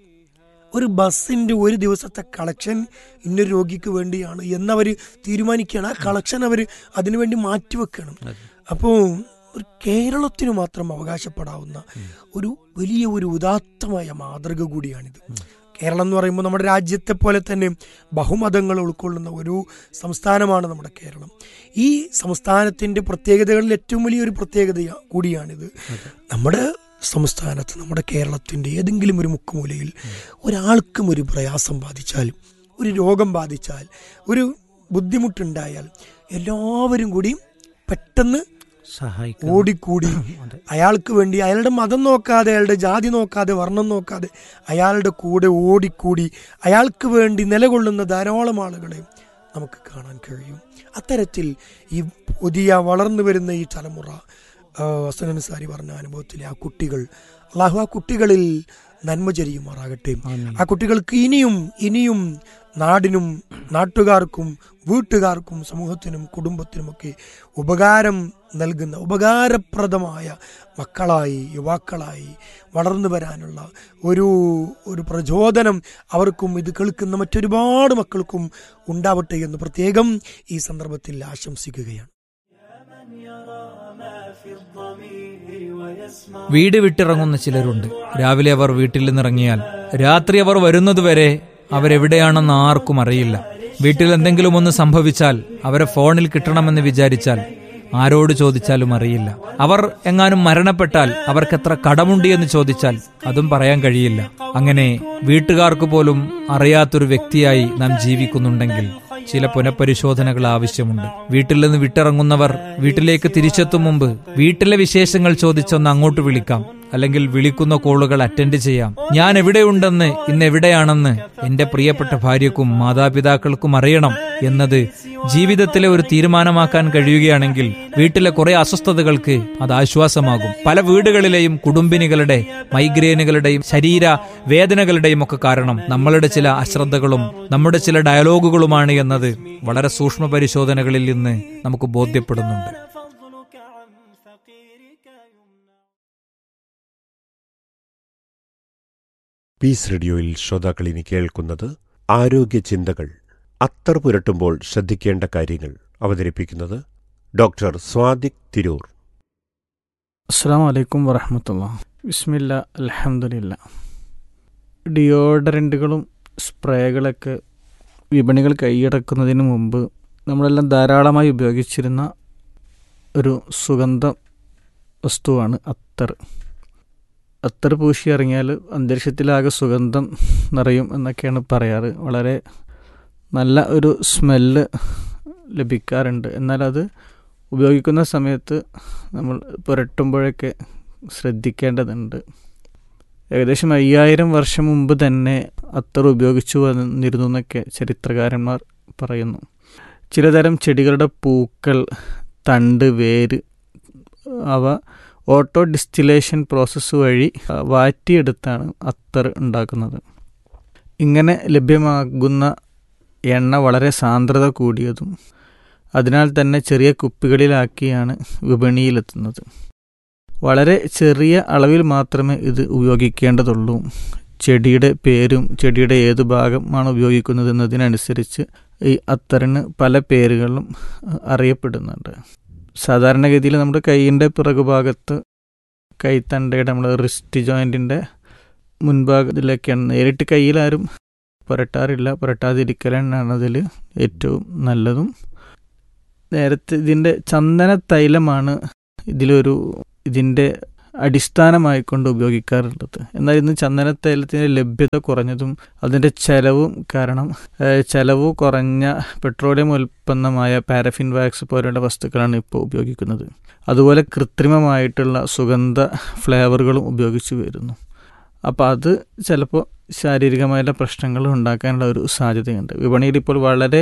ഒരു ബസ്സിന്റെ ഒരു ദിവസത്തെ കളക്ഷൻ ഇന്നൊരു രോഗിക്ക് വേണ്ടിയാണ് എന്നവർ തീരുമാനിക്കുകയാണ് ആ കളക്ഷൻ അവർ അതിനുവേണ്ടി മാറ്റിവെക്കണം അപ്പോൾ ഒരു കേരളത്തിന് മാത്രം അവകാശപ്പെടാവുന്ന ഒരു വലിയ ഒരു ഉദാത്തമായ മാതൃക കൂടിയാണിത് കേരളം എന്ന് പറയുമ്പോൾ നമ്മുടെ രാജ്യത്തെ പോലെ തന്നെ ബഹുമതങ്ങൾ ഉൾക്കൊള്ളുന്ന ഒരു സംസ്ഥാനമാണ് നമ്മുടെ കേരളം ഈ സംസ്ഥാനത്തിന്റെ പ്രത്യേകതകളിൽ ഏറ്റവും വലിയൊരു പ്രത്യേകത കൂടിയാണിത് നമ്മുടെ സംസ്ഥാനത്ത് നമ്മുടെ കേരളത്തിന്റെ ഏതെങ്കിലും ഒരു മുക്കുമൂലയിൽ ഒരാൾക്കും ഒരു പ്രയാസം ബാധിച്ചാൽ ഒരു രോഗം ബാധിച്ചാൽ ഒരു ബുദ്ധിമുട്ടുണ്ടായാൽ എല്ലാവരും കൂടി പെട്ടെന്ന് സഹായിക്കും ഓടിക്കൂടി അയാൾക്ക് വേണ്ടി അയാളുടെ മതം നോക്കാതെ അയാളുടെ ജാതി നോക്കാതെ വർണ്ണം നോക്കാതെ അയാളുടെ കൂടെ ഓടിക്കൂടി അയാൾക്ക് വേണ്ടി നിലകൊള്ളുന്ന ധാരാളം ആളുകളെ നമുക്ക് കാണാൻ കഴിയും അത്തരത്തിൽ ഈ പുതിയ വളർന്നു വരുന്ന ഈ തലമുറ വസനൻ സാരി പറഞ്ഞ അനുഭവത്തിലെ ആ കുട്ടികൾ അള്ളാഹു ആ കുട്ടികളിൽ നന്മ ചരിയുമാറാകട്ടെ ആ കുട്ടികൾക്ക് ഇനിയും ഇനിയും നാടിനും നാട്ടുകാർക്കും വീട്ടുകാർക്കും സമൂഹത്തിനും കുടുംബത്തിനുമൊക്കെ ഉപകാരം നൽകുന്ന ഉപകാരപ്രദമായ മക്കളായി യുവാക്കളായി വളർന്നു വരാനുള്ള ഒരു ഒരു പ്രചോദനം അവർക്കും ഇത് കേൾക്കുന്ന മറ്റൊരുപാട് മക്കൾക്കും ഉണ്ടാവട്ടെ എന്ന് പ്രത്യേകം ഈ സന്ദർഭത്തിൽ ആശംസിക്കുകയാണ് വീട് വിട്ടിറങ്ങുന്ന ചിലരുണ്ട് രാവിലെ അവർ വീട്ടിൽ നിന്നിറങ്ങിയാൽ രാത്രി അവർ വരുന്നതുവരെ അവരെവിടെയാണെന്ന് ആർക്കും അറിയില്ല വീട്ടിൽ എന്തെങ്കിലും ഒന്ന് സംഭവിച്ചാൽ അവരെ ഫോണിൽ കിട്ടണമെന്ന് വിചാരിച്ചാൽ ആരോട് ചോദിച്ചാലും അറിയില്ല അവർ എങ്ങാനും മരണപ്പെട്ടാൽ അവർക്ക് എത്ര കടമുണ്ട് എന്ന് ചോദിച്ചാൽ അതും പറയാൻ കഴിയില്ല അങ്ങനെ വീട്ടുകാർക്ക് പോലും അറിയാത്തൊരു വ്യക്തിയായി നാം ജീവിക്കുന്നുണ്ടെങ്കിൽ ചില പുനഃപരിശോധനകൾ ആവശ്യമുണ്ട് വീട്ടിൽ നിന്ന് വിട്ടിറങ്ങുന്നവർ വീട്ടിലേക്ക് തിരിച്ചെത്തും മുമ്പ് വീട്ടിലെ വിശേഷങ്ങൾ ചോദിച്ചൊന്ന് അങ്ങോട്ട് വിളിക്കാം അല്ലെങ്കിൽ വിളിക്കുന്ന കോളുകൾ അറ്റൻഡ് ചെയ്യാം ഞാൻ എവിടെയുണ്ടെന്ന് ഇന്ന് എവിടെയാണെന്ന് എന്റെ പ്രിയപ്പെട്ട ഭാര്യക്കും മാതാപിതാക്കൾക്കും അറിയണം എന്നത് ജീവിതത്തിലെ ഒരു തീരുമാനമാക്കാൻ കഴിയുകയാണെങ്കിൽ വീട്ടിലെ കുറെ അസ്വസ്ഥതകൾക്ക് അത് ആശ്വാസമാകും പല വീടുകളിലെയും കുടുംബിനികളുടെ മൈഗ്രെയിനുകളുടെയും ശരീര വേദനകളുടെയും ഒക്കെ കാരണം നമ്മളുടെ ചില അശ്രദ്ധകളും നമ്മുടെ ചില ഡയലോഗുകളുമാണ് എന്നത് വളരെ സൂക്ഷ്മ പരിശോധനകളിൽ നിന്ന് നമുക്ക് ബോധ്യപ്പെടുന്നുണ്ട് فضلك عن فقيرك يمنع പീസ് റേഡിയോയിൽ ശ്രോതാക്കൾ ഇനി കേൾക്കുന്നത് ആരോഗ്യ ചിന്തകൾ അത്തർ പുരട്ടുമ്പോൾ ശ്രദ്ധിക്കേണ്ട കാര്യങ്ങൾ അവതരിപ്പിക്കുന്നത് ഡോക്ടർ സ്വാദിക് തിരൂർ അസ്സാം വലൈക്കും വറഹമത്തുള്ള ബിസ്മില്ല അലഹമില്ല ഡിയോഡറൻറ്റുകളും സ്പ്രേകളൊക്കെ വിപണികൾ കൈയടക്കുന്നതിന് മുമ്പ് നമ്മളെല്ലാം ധാരാളമായി ഉപയോഗിച്ചിരുന്ന ഒരു സുഗന്ധ വസ്തുവാണ് അത്തർ അത്തർ പൂശി ഇറങ്ങിയാൽ അന്തരീക്ഷത്തിലാകെ സുഗന്ധം നിറയും എന്നൊക്കെയാണ് പറയാറ് വളരെ നല്ല ഒരു സ്മെല്ല് ലഭിക്കാറുണ്ട് എന്നാൽ അത് ഉപയോഗിക്കുന്ന സമയത്ത് നമ്മൾ പുരട്ടുമ്പോഴൊക്കെ ശ്രദ്ധിക്കേണ്ടതുണ്ട് ഏകദേശം അയ്യായിരം വർഷം മുമ്പ് തന്നെ അത്തർ ഉപയോഗിച്ചു വന്നിരുന്നു എന്നൊക്കെ ചരിത്രകാരന്മാർ പറയുന്നു ചിലതരം ചെടികളുടെ പൂക്കൾ തണ്ട് വേര് അവ ഓട്ടോ ഡിസ്റ്റിലേഷൻ പ്രോസസ്സ് വഴി ആ, വാറ്റിയെടുത്താണ് അത്തർ ഉണ്ടാക്കുന്നത് ഇങ്ങനെ ലഭ്യമാകുന്ന എണ്ണ വളരെ സാന്ദ്രത കൂടിയതും അതിനാൽ തന്നെ ചെറിയ കുപ്പികളിലാക്കിയാണ് വിപണിയിലെത്തുന്നത് വളരെ ചെറിയ അളവിൽ മാത്രമേ ഇത് ഉപയോഗിക്കേണ്ടതുള്ളൂ ചെടിയുടെ പേരും ചെടിയുടെ ഏത് ഭാഗമാണ് ഉപയോഗിക്കുന്നത് എന്നതിനനുസരിച്ച് ഈ അത്തറിന് പല പേരുകളും അഹ്, അറിയപ്പെടുന്നുണ്ട് സാധാരണഗതിയിൽ നമ്മുടെ കൈയിൻ്റെ പിറകുഭാഗത്ത് കൈത്തണ്ടയുടെ നമ്മൾ റിസ്റ്റ് ജോയിൻറ്റിൻ്റെ മുൻഭാഗത്തിലൊക്കെയാണ് നേരിട്ട് കയ്യിലാരും പുരട്ടാറില്ല പുരട്ടാതിരിക്കലാണ് അതിൽ ഏറ്റവും നല്ലതും നേരത്തെ ഇതിൻ്റെ ചന്ദന തൈലമാണ് ഇതിലൊരു ഇതിൻ്റെ അടിസ്ഥാനമായിക്കൊണ്ട് ഉപയോഗിക്കാറുള്ളത് എന്നാൽ ഇന്ന് ചന്ദന തൈലത്തിൻ്റെ ലഭ്യത കുറഞ്ഞതും അതിൻ്റെ ചെലവും കാരണം ഏഹ്, ചെലവ് കുറഞ്ഞ പെട്രോളിയം ഉൽപ്പന്നമായ പാരഫിൻ വാക്സ് പോലെയുള്ള വസ്തുക്കളാണ് ഇപ്പോൾ ഉപയോഗിക്കുന്നത് അതുപോലെ കൃത്രിമമായിട്ടുള്ള സുഗന്ധ ഫ്ലേവറുകളും ഉപയോഗിച്ചു വരുന്നു അപ്പോൾ അത് ചിലപ്പോൾ ശാരീരികമായുള്ള പ്രശ്നങ്ങൾ ഉണ്ടാക്കാനുള്ള ഒരു സാധ്യതയുണ്ട് വിപണിയിൽ ഇപ്പോൾ വളരെ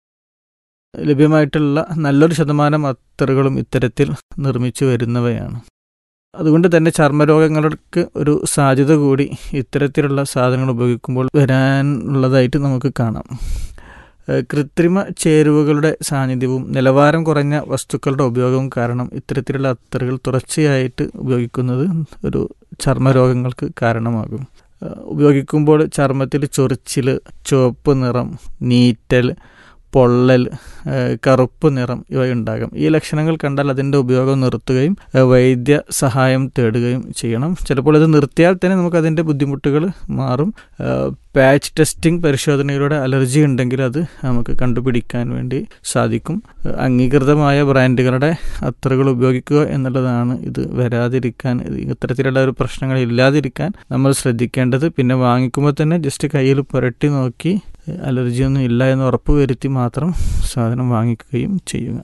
ലഭ്യമായിട്ടുള്ള നല്ലൊരു ശതമാനം അത്തറുകളും ഇത്തരത്തിൽ നിർമ്മിച്ചു വരുന്നവയാണ് അതുകൊണ്ട് തന്നെ ചർമ്മരോഗങ്ങൾക്ക് ഒരു സാധ്യത കൂടി ഇത്തരത്തിലുള്ള സാധനങ്ങൾ ഉപയോഗിക്കുമ്പോൾ വരാനുള്ളതായിട്ട് നമുക്ക് കാണാം ഏഹ് കൃത്രിമ ചേരുവകളുടെ സാന്നിധ്യവും നിലവാരം കുറഞ്ഞ വസ്തുക്കളുടെ ഉപയോഗവും കാരണം ഇത്തരത്തിലുള്ള അത്തറുകൾ തുടർച്ചയായിട്ട് ഉപയോഗിക്കുന്നത് ഒരു ചർമ്മരോഗങ്ങൾക്ക് കാരണമാകും ഏഹ് ഉപയോഗിക്കുമ്പോൾ ചർമ്മത്തിൽ ചൊറിച്ചിൽ ചുവപ്പ് നിറം നീറ്റൽ പൊള്ളൽ ഏഹ് കറുപ്പ് നിറം ഇവ ഉണ്ടാകും ഈ ലക്ഷണങ്ങൾ കണ്ടാൽ അതിൻ്റെ ഉപയോഗം നിർത്തുകയും ഏഹ് വൈദ്യ സഹായം തേടുകയും ചെയ്യണം ചിലപ്പോൾ ഇത് നിർത്തിയാൽ തന്നെ നമുക്ക് അതിൻ്റെ ബുദ്ധിമുട്ടുകൾ മാറും ഏഹ് പാച്ച് ടെസ്റ്റിംഗ് പരിശോധനയിലൂടെ അലർജി ഉണ്ടെങ്കിൽ അത് നമുക്ക് കണ്ടുപിടിക്കാൻ വേണ്ടി സാധിക്കും ഏഹ് അംഗീകൃതമായ ബ്രാൻഡുകളുടെ അത്തറുകൾ ഉപയോഗിക്കുക എന്നുള്ളതാണ് ഇത് വരാതിരിക്കാൻ ഇത് ഇത്തരത്തിലുള്ള ഒരു പ്രശ്നങ്ങൾ ഇല്ലാതിരിക്കാൻ നമ്മൾ ശ്രദ്ധിക്കേണ്ടത് പിന്നെ വാങ്ങിക്കുമ്പോൾ തന്നെ ജസ്റ്റ് കയ്യിൽ പുരട്ടി നോക്കി ഏഹ് അലർജിയൊന്നും ഇല്ല എന്ന് ഉറപ്പ് വരുത്തി മാത്രം സാധനം വാങ്ങിക്കുകയും ചെയ്യുക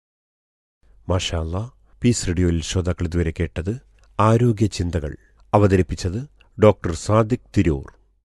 മാഷാല്ല പീസ് റേഡിയോയിൽ ശ്രോതാക്കൾ ഇതുവരെ കേട്ടത് ആരോഗ്യ ചിന്തകൾ അവതരിപ്പിച്ചത് ഡോക്ടർ സാദിക് തിരൂർ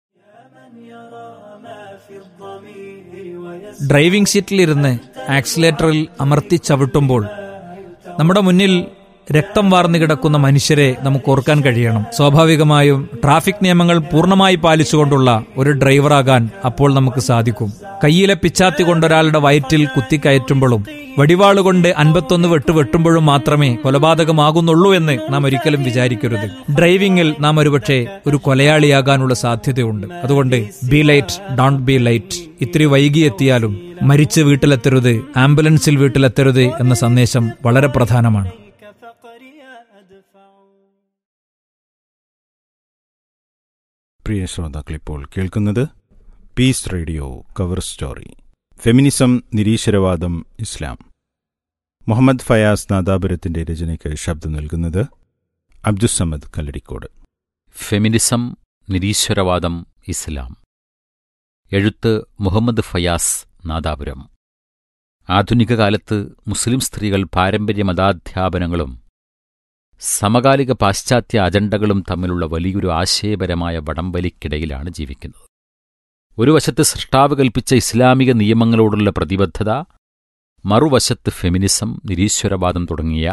ഡ്രൈവിംഗ് സീറ്റിലിരുന്ന് ആക്സിലേറ്ററിൽ അമർത്തി ചവിട്ടുമ്പോൾ നമ്മുടെ മുന്നിൽ രക്തം വാർന്നു കിടക്കുന്ന മനുഷ്യരെ നമുക്ക് ഓർക്കാൻ കഴിയണം സ്വാഭാവികമായും ട്രാഫിക് നിയമങ്ങൾ പൂർണ്ണമായി പാലിച്ചുകൊണ്ടുള്ള ഒരു ഡ്രൈവറാകാൻ അപ്പോൾ നമുക്ക് സാധിക്കും കയ്യിലെ പിച്ചാത്തി കൊണ്ടൊരാളുടെ വയറ്റിൽ കുത്തിക്കയറ്റുമ്പോഴും വടിവാളുകൊണ്ട് അൻപത്തൊന്ന് വെട്ട് വെട്ടുമ്പോഴും മാത്രമേ കൊലപാതകമാകുന്നുള്ളൂ എന്ന് നാം ഒരിക്കലും വിചാരിക്കരുത് ഡ്രൈവിംഗിൽ നാം ഒരുപക്ഷെ ഒരു കൊലയാളിയാകാനുള്ള സാധ്യതയുണ്ട് അതുകൊണ്ട് be light don't be light ഇത്തിരി വൈകിയെത്തിയാലും മരിച്ച് വീട്ടിലെത്തരുത് ആംബുലൻസിൽ വീട്ടിലെത്തരുത് എന്ന സന്ദേശം വളരെ പ്രധാനമാണ് فقري أدفع പ്രിയ ശ്രോതാക്കൾ ഇപ്പോൾ കേൾക്കുന്നത് peace radio cover story feminism നിരീശ്വരവാദം ഇസ്ലാം മുഹമ്മദ് ഫയാസ് നാദാപുരത്തിന്റെ രചനയ്ക്ക് ശബ്ദം നൽകുന്നത് അബ്ദുസമദ് കല്ലടിക്കോട് ഫെമിനിസം നിരീശ്വരവാദം ഇസ്ലാം എഴുത്ത് മുഹമ്മദ് ഫയാസ് നാദാപുരം ആധുനിക കാലത്ത് മുസ്ലിം സ്ത്രീകൾ പാരമ്പര്യ മതാധ്യാപനങ്ങളും സമകാലിക പാശ്ചാത്യ അജണ്ടകളും തമ്മിലുള്ള വലിയൊരു ആശയപരമായ വടംവലിക്കിടയിലാണ് ജീവിക്കുന്നത് ഒരു വശത്ത് സൃഷ്ടാവ് കൽപ്പിച്ച ഇസ്ലാമിക നിയമങ്ങളോടുള്ള പ്രതിബദ്ധത മറുവശത്ത് ഫെമിനിസം നിരീശ്വരവാദം തുടങ്ങിയ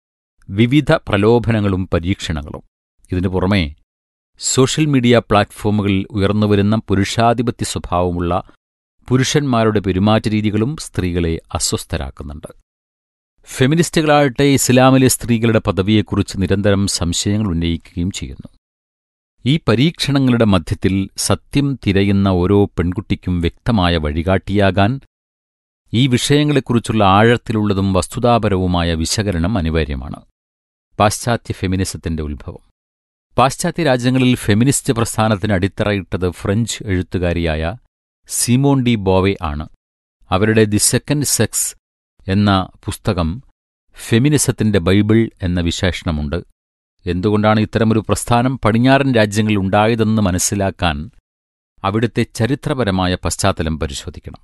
വിവിധ പ്രലോഭനങ്ങളും പരീക്ഷണങ്ങളും ഇതിനു പുറമെ സോഷ്യൽ മീഡിയ പ്ലാറ്റ്ഫോമുകളിൽ ഉയർന്നുവരുന്ന പുരുഷാധിപത്യ സ്വഭാവമുള്ള പുരുഷന്മാരുടെ പെരുമാറ്റരീതികളും സ്ത്രീകളെ അസ്വസ്ഥരാക്കുന്നുണ്ട് ഫെമിനിസ്റ്റുകളാകട്ടെ ഇസ്ലാമിലെ സ്ത്രീകളുടെ പദവിയെക്കുറിച്ച് നിരന്തരം സംശയങ്ങൾ ഉന്നയിക്കുകയും ചെയ്യുന്നു ഈ പരീക്ഷണങ്ങളുടെ മധ്യത്തിൽ സത്യം തിരയുന്ന ഓരോ പെൺകുട്ടിക്കും വ്യക്തമായ വഴികാട്ടിയാകാൻ ഈ വിഷയങ്ങളെക്കുറിച്ചുള്ള ആഴത്തിലുള്ളതും വസ്തുതാപരവുമായ വിശകലനം അനിവാര്യമാണ് പാശ്ചാത്യ ഫെമിനിസത്തിന്റെ ഉത്ഭവം പാശ്ചാത്യ രാജ്യങ്ങളിൽ ഫെമിനിസ്റ്റ് പ്രസ്ഥാനത്തിന് അടിത്തറയിട്ടത് ഫ്രഞ്ച് എഴുത്തുകാരിയായ സിമോൺ ഡി ബോവെ ആണ് അവരുടെ ദി സെക്കൻഡ് സെക്സ് എന്ന പുസ്തകം ഫെമിനിസത്തിന്റെ ബൈബിൾ എന്ന വിശേഷണമുണ്ട് എന്തുകൊണ്ടാണ് ഇത്തരമൊരു പ്രസ്ഥാനം പടിഞ്ഞാറൻ രാജ്യങ്ങളിൽ ഉണ്ടായതെന്ന് മനസ്സിലാക്കാൻ അവിടുത്തെ ചരിത്രപരമായ പശ്ചാത്തലം പരിശോധിക്കണം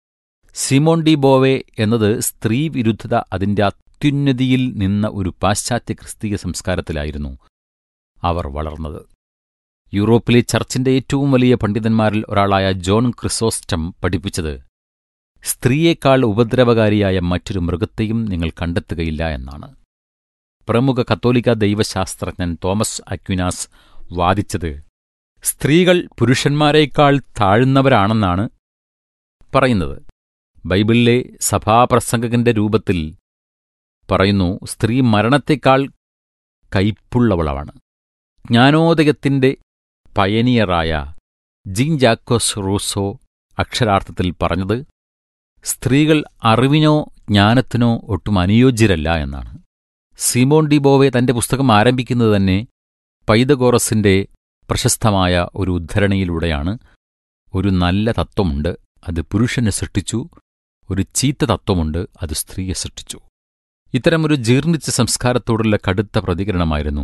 സിമോൺ ഡി ബോവെ എന്നത് സ്ത്രീ വിരുദ്ധത അതിന്റെ അത്യുന്നതിയിൽ നിന്ന ഒരു പാശ്ചാത്യ ക്രിസ്തീയ സംസ്കാരത്തിലായിരുന്നു അവർ വളർന്നത് യൂറോപ്പിലെ ചർച്ചിന്റെ ഏറ്റവും വലിയ പണ്ഡിതന്മാരിൽ ഒരാളായ ജോൺ ക്രിസോസ്റ്റം പഠിപ്പിച്ചത് സ്ത്രീയേക്കാൾ ഉപദ്രവകാരിയായ മറ്റൊരു മൃഗത്തെയും നിങ്ങൾ കണ്ടെത്തുകയില്ല എന്നാണ് പ്രമുഖ കത്തോലിക്ക ദൈവശാസ്ത്രജ്ഞൻ തോമസ് അക്വിനാസ് വാദിച്ചത് സ്ത്രീകൾ പുരുഷന്മാരെക്കാൾ താഴ്ന്നവരാണെന്നാണ് പറയുന്നത് ബൈബിളിലെ സഭാപ്രസംഗകന്റെ രൂപത്തിൽ പറയുന്നു സ്ത്രീ മരണത്തെക്കാൾ കയ്പുള്ളവളാണ് ജ്ഞാനോദയത്തിന്റെ പയനിയറായ ജിൻ ജാക്കോസ് റൂസോ അക്ഷരാർത്ഥത്തിൽ പറഞ്ഞത് സ്ത്രീകൾ അറിവിനോ ജ്ഞാനത്തിനോ ഒട്ടും അനുയോജ്യരല്ല എന്നാണ് സിമോൺ ഡി ബോവെ തന്റെ പുസ്തകം ആരംഭിക്കുന്നത് തന്നെ പൈതഗോറസിന്റെ പ്രശസ്തമായ ഒരു ഉദ്ധരണിയിലൂടെയാണ് ഒരു നല്ല തത്വമുണ്ട് അത് പുരുഷനെ സൃഷ്ടിച്ചു ഒരു ചീത്ത തത്വമുണ്ട് അത് സ്ത്രീയെ സൃഷ്ടിച്ചു ഇത്തരമൊരു ജീർണിച്ച സംസ്കാരത്തോടുള്ള കടുത്ത പ്രതികരണമായിരുന്നു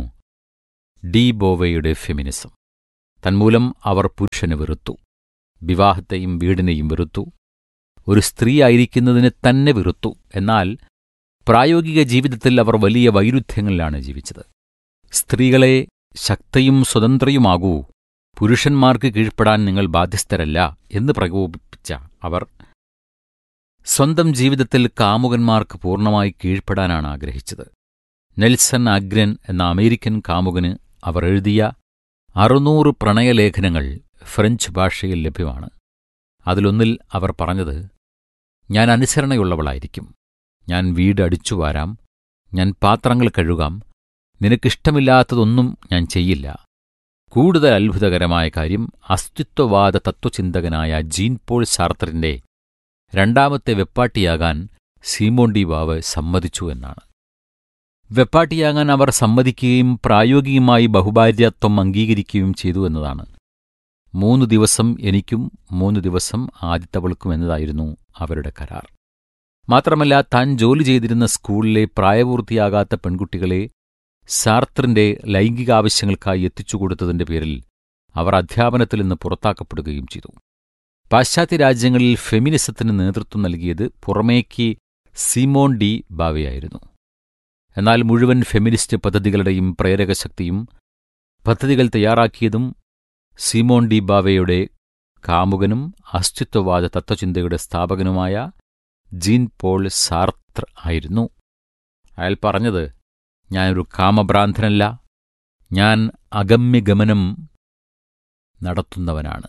ഡി ബോവയുടെ ഫെമിനിസം തന്മൂലം അവർ പുരുഷന് വെറുത്തു വിവാഹത്തെയും വീടിനെയും വെറുത്തു ഒരു സ്ത്രീ ആയിരിക്കുന്നതിന് തന്നെ വെറുത്തു എന്നാൽ പ്രായോഗിക ജീവിതത്തിൽ അവർ വലിയ വൈരുദ്ധ്യങ്ങളിലാണ് ജീവിച്ചത് സ്ത്രീകളെ ശക്തയും സ്വതന്ത്രയുമാകൂ പുരുഷന്മാർക്ക് കീഴ്പ്പെടാൻ നിങ്ങൾ ബാധ്യസ്ഥരല്ല എന്ന് പ്രകോപിപ്പിച്ച അവർ സ്വന്തം ജീവിതത്തിൽ കാമുകന്മാർക്ക് പൂർണ്ണമായി കീഴ്പ്പെടാനാണ് ആഗ്രഹിച്ചത് നെൽസൺ അഗ്രൻ എന്ന അമേരിക്കൻ കാമുകന് അവർ എഴുതിയ അറുന്നൂറ് പ്രണയലേഖനങ്ങൾ ഫ്രഞ്ച് ഭാഷയിൽ ലഭ്യമാണ് അതിലൊന്നിൽ അവർ പറഞ്ഞത് ഞാൻ അനുസരണയുള്ളവളായിരിക്കും ഞാൻ വീട് അടിച്ചുവാരാം ഞാൻ പാത്രങ്ങൾ കഴുകാം നിനക്കിഷ്ടമില്ലാത്തതൊന്നും ഞാൻ ചെയ്യില്ല കൂടുതൽ അത്ഭുതകരമായ കാര്യം അസ്തിത്വവാദ തത്വചിന്തകനായ ജീൻ പോൾ സാർത്തറിന്റെ രണ്ടാമത്തെ വെപ്പാട്ടിയാകാൻ സീമോൺ ഡി വാവ് സമ്മതിച്ചു എന്നാണ് വെപ്പാട്ടിയാകാൻ അവർ സമ്മതിക്കുകയും പ്രായോഗികമായി ബഹുഭാര്യത്വം അംഗീകരിക്കുകയും ചെയ്തു എന്നതാണ് മൂന്ന് ദിവസം എനിക്കും മൂന്ന് ദിവസം ആദിത്തവൾക്കും എന്നതായിരുന്നു അവരുടെ കരാർ മാത്രമല്ല താൻ ജോലി ചെയ്തിരുന്ന സ്കൂളിലെ പ്രായപൂർത്തിയാകാത്ത പെൺകുട്ടികളെ സാർത്തറിന്റെ ലൈംഗികാവശ്യങ്ങൾക്കായി എത്തിച്ചുകൊടുത്തതിന്റെ പേരിൽ അവർ അധ്യാപനത്തിൽ നിന്ന് പുറത്താക്കപ്പെടുകയും ചെയ്തു പാശ്ചാത്യ രാജ്യങ്ങളിൽ ഫെമിനിസത്തിന് നേതൃത്വം നൽകിയത് പുറമേക്ക് സിമോൺ ഡി ബാവയായിരുന്നു എന്നാൽ മുഴുവൻ ഫെമിനിസ്റ്റ് പദ്ധതികളുടെയും പ്രേരകശക്തിയും പദ്ധതികൾ തയ്യാറാക്കിയതും സിമോൺ ഡി ബാവയുടെ കാമുകനും അസ്തിത്വവാദ തത്വചിന്തയുടെ സ്ഥാപകനുമായ ജീൻ പോൾ സാർത്ര ആയിരുന്നു അയാൾ പറഞ്ഞത് ഞാനൊരു കാമഭ്രാന്തനല്ല ഞാൻ അഗമ്യഗമനം നടത്തുന്നവനാണ്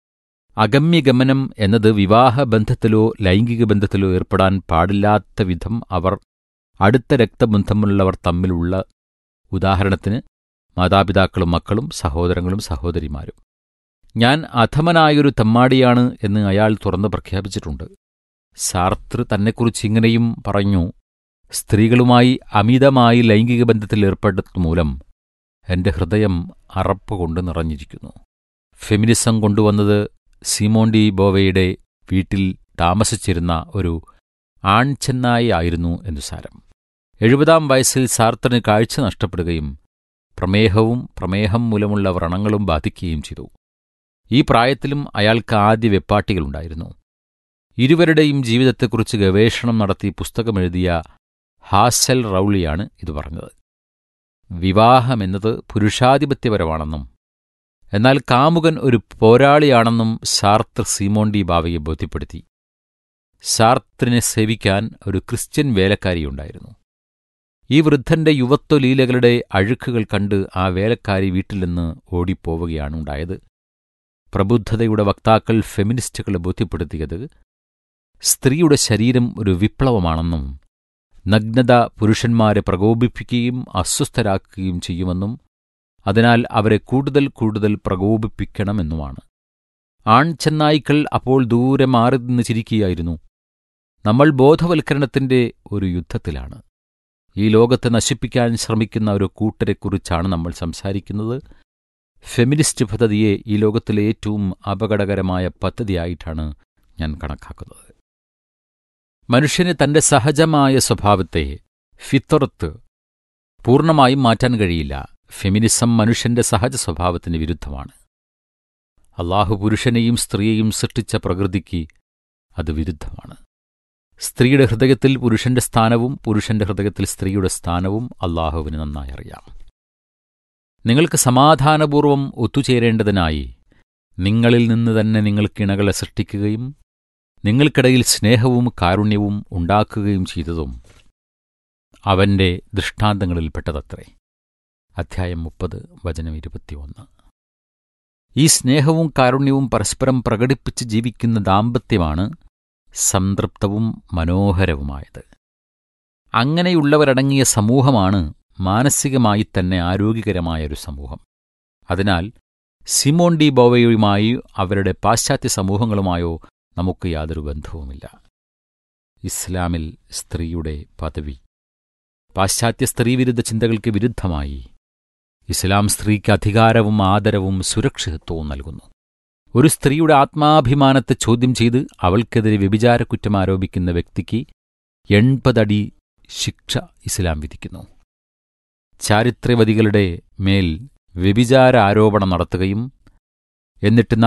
അഗമ്യഗമനം എന്നത് വിവാഹബന്ധത്തിലോ ലൈംഗിക ബന്ധത്തിലോ ഏർപ്പെടാൻ പാടില്ലാത്ത വിധം അവർ അടുത്ത രക്തബന്ധമുള്ളവർ തമ്മിലുള്ള ഉദാഹരണത്തിന് മാതാപിതാക്കളും മക്കളും സഹോദരങ്ങളും സഹോദരിമാരും ഞാൻ അധമനായൊരു തെമ്മാടിയാണ് എന്ന് അയാൾ തുറന്ന് പ്രഖ്യാപിച്ചിട്ടുണ്ട് സാർത്തർ തന്നെക്കുറിച്ച് ഇങ്ങനെയും പറഞ്ഞു സ്ത്രീകളുമായി അമിതമായി ലൈംഗിക ബന്ധത്തിൽ ഏർപ്പെടുന്നത് മൂലം എന്റെ ഹൃദയം അറപ്പുകൊണ്ട് നിറഞ്ഞിരിക്കുന്നു ഫെമിനിസം കൊണ്ടുവന്നത് സിമോൺ ഡി ബോവയുടെ വീട്ടിൽ താമസിച്ചിരുന്ന ഒരു ആൺചെന്നായി ആയിരുന്നു എന്നു സാരം എഴുപതാം വയസ്സിൽ സാർത്തറിന് കാഴ്ച നഷ്ടപ്പെടുകയും പ്രമേഹവും പ്രമേഹം മൂലമുള്ള വ്രണങ്ങളും ബാധിക്കുകയും ചെയ്തു ഈ പ്രായത്തിലും അയാൾക്ക് ആദ്യ വെപ്പാട്ടികളുണ്ടായിരുന്നു ഇരുവരുടെയും ജീവിതത്തെക്കുറിച്ച് ഗവേഷണം നടത്തി പുസ്തകമെഴുതിയ ഹാസൽ റൌളിയാണ് ഇത് പറഞ്ഞത് വിവാഹമെന്നത് പുരുഷാധിപത്യപരമാണെന്നും എന്നാൽ കാമുകൻ ഒരു പോരാളിയാണെന്നും സാർത്ര സീമോണ്ടി ബാവയെ ബോധ്യപ്പെടുത്തി സാർത്തിനെ സേവിക്കാൻ ഒരു ക്രിസ്ത്യൻ വേലക്കാരിയുണ്ടായിരുന്നു ഈ വൃദ്ധന്റെ യുവത്വലീലകളുടെ അഴുക്കുകൾ കണ്ട് ആ വേലക്കാരി വീട്ടിൽ നിന്ന് ഓടിപ്പോവുകയാണ് ഉണ്ടായത് പ്രബുദ്ധതയുടെ വക്താക്കൾ ഫെമിനിസ്റ്റുകളെ ബോധ്യപ്പെടുത്തിയത് സ്ത്രീയുടെ ശരീരം ഒരു വിപ്ലവമാണെന്നും നഗ്നത പുരുഷന്മാരെ പ്രകോപിപ്പിക്കുകയും അസ്വസ്ഥരാക്കുകയും ചെയ്യുമെന്നും അതിനാൽ അവരെ കൂടുതൽ കൂടുതൽ പ്രകോപിപ്പിക്കണമെന്നുമാണ് ആൺചെന്നായ്ക്കൾ അപ്പോൾ ദൂരെ മാറി നിന്ന് ചിരിക്കുകയായിരുന്നു നമ്മൾ ബോധവൽക്കരണത്തിന്റെ ഒരു യുദ്ധത്തിലാണ് ഈ ലോകത്തെ നശിപ്പിക്കാൻ ശ്രമിക്കുന്ന ഒരു കൂട്ടരെക്കുറിച്ചാണ് നമ്മൾ സംസാരിക്കുന്നത് ഫെമിനിസ്റ്റ് പദ്ധതിയെ ഈ ലോകത്തിലെ ഏറ്റവും അപകടകരമായ പദ്ധതിയായിട്ടാണ് ഞാൻ കണക്കാക്കുന്നത് മനുഷ്യന് തന്റെ സഹജമായ സ്വഭാവത്തെ ഫിത്തറത്ത് പൂർണ്ണമായും മാറ്റാൻ കഴിയില്ല ഫെമിനിസം മനുഷ്യന്റെ സഹജ സ്വഭാവത്തിന് വിരുദ്ധമാണ് അള്ളാഹു പുരുഷനെയും സ്ത്രീയെയും സൃഷ്ടിച്ച പ്രകൃതിക്ക് അത് വിരുദ്ധമാണ് സ്ത്രീയുടെ ഹൃദയത്തിൽ പുരുഷന്റെ സ്ഥാനവും പുരുഷന്റെ ഹൃദയത്തിൽ സ്ത്രീയുടെ സ്ഥാനവും അള്ളാഹുവിന് നന്നായി അറിയാം നിങ്ങൾക്ക് സമാധാനപൂർവം ഒത്തുചേരേണ്ടതിനായി നിങ്ങളിൽ നിന്ന് തന്നെ നിങ്ങൾക്ക് ഇണകളെ സൃഷ്ടിക്കുകയും നിങ്ങൾക്കിടയിൽ സ്നേഹവും കാരുണ്യവും ഉണ്ടാക്കുകയും ചെയ്തതും അവന്റെ ദൃഷ്ടാന്തങ്ങളിൽപ്പെട്ടതത്രേ അധ്യായം മുപ്പത് വചനം ഇരുപത്തിയൊന്ന് ഈ സ്നേഹവും കാരുണ്യവും പരസ്പരം പ്രകടിപ്പിച്ച് ജീവിക്കുന്ന ദാമ്പത്യമാണ് സംതൃപ്തവും മനോഹരവുമായത് അങ്ങനെയുള്ളവരടങ്ങിയ സമൂഹമാണ് മാനസികമായി തന്നെ ആരോഗ്യകരമായ ഒരു സമൂഹം അതിനാൽ സിമോൺ ഡി ബോവയുമായി അവരുടെ പാശ്ചാത്യ സമൂഹങ്ങളുമായോ നമുക്ക് യാതൊരു ബന്ധവുമില്ല ഇസ്ലാമിൽ സ്ത്രീയുടെ പദവി പാശ്ചാത്യ സ്ത്രീവിരുദ്ധ ചിന്തകൾക്ക് വിരുദ്ധമായി ഇസ്ലാം സ്ത്രീക്ക് അധികാരവും ആദരവും സുരക്ഷിതത്വവും നൽകുന്നു ഒരു സ്ത്രീയുടെ ആത്മാഭിമാനത്തെ ചോദ്യം ചെയ്ത് അവൾക്കെതിരെ വ്യഭിചാരക്കുറ്റം ആരോപിക്കുന്ന വ്യക്തിക്ക് എൺപതടി ശിക്ഷ ഇസ്ലാം വിധിക്കുന്നു ചാരിത്രവതികളുടെ മേൽ വ്യഭിചാര ആരോപണം നടത്തുകയും എന്നിട്ട്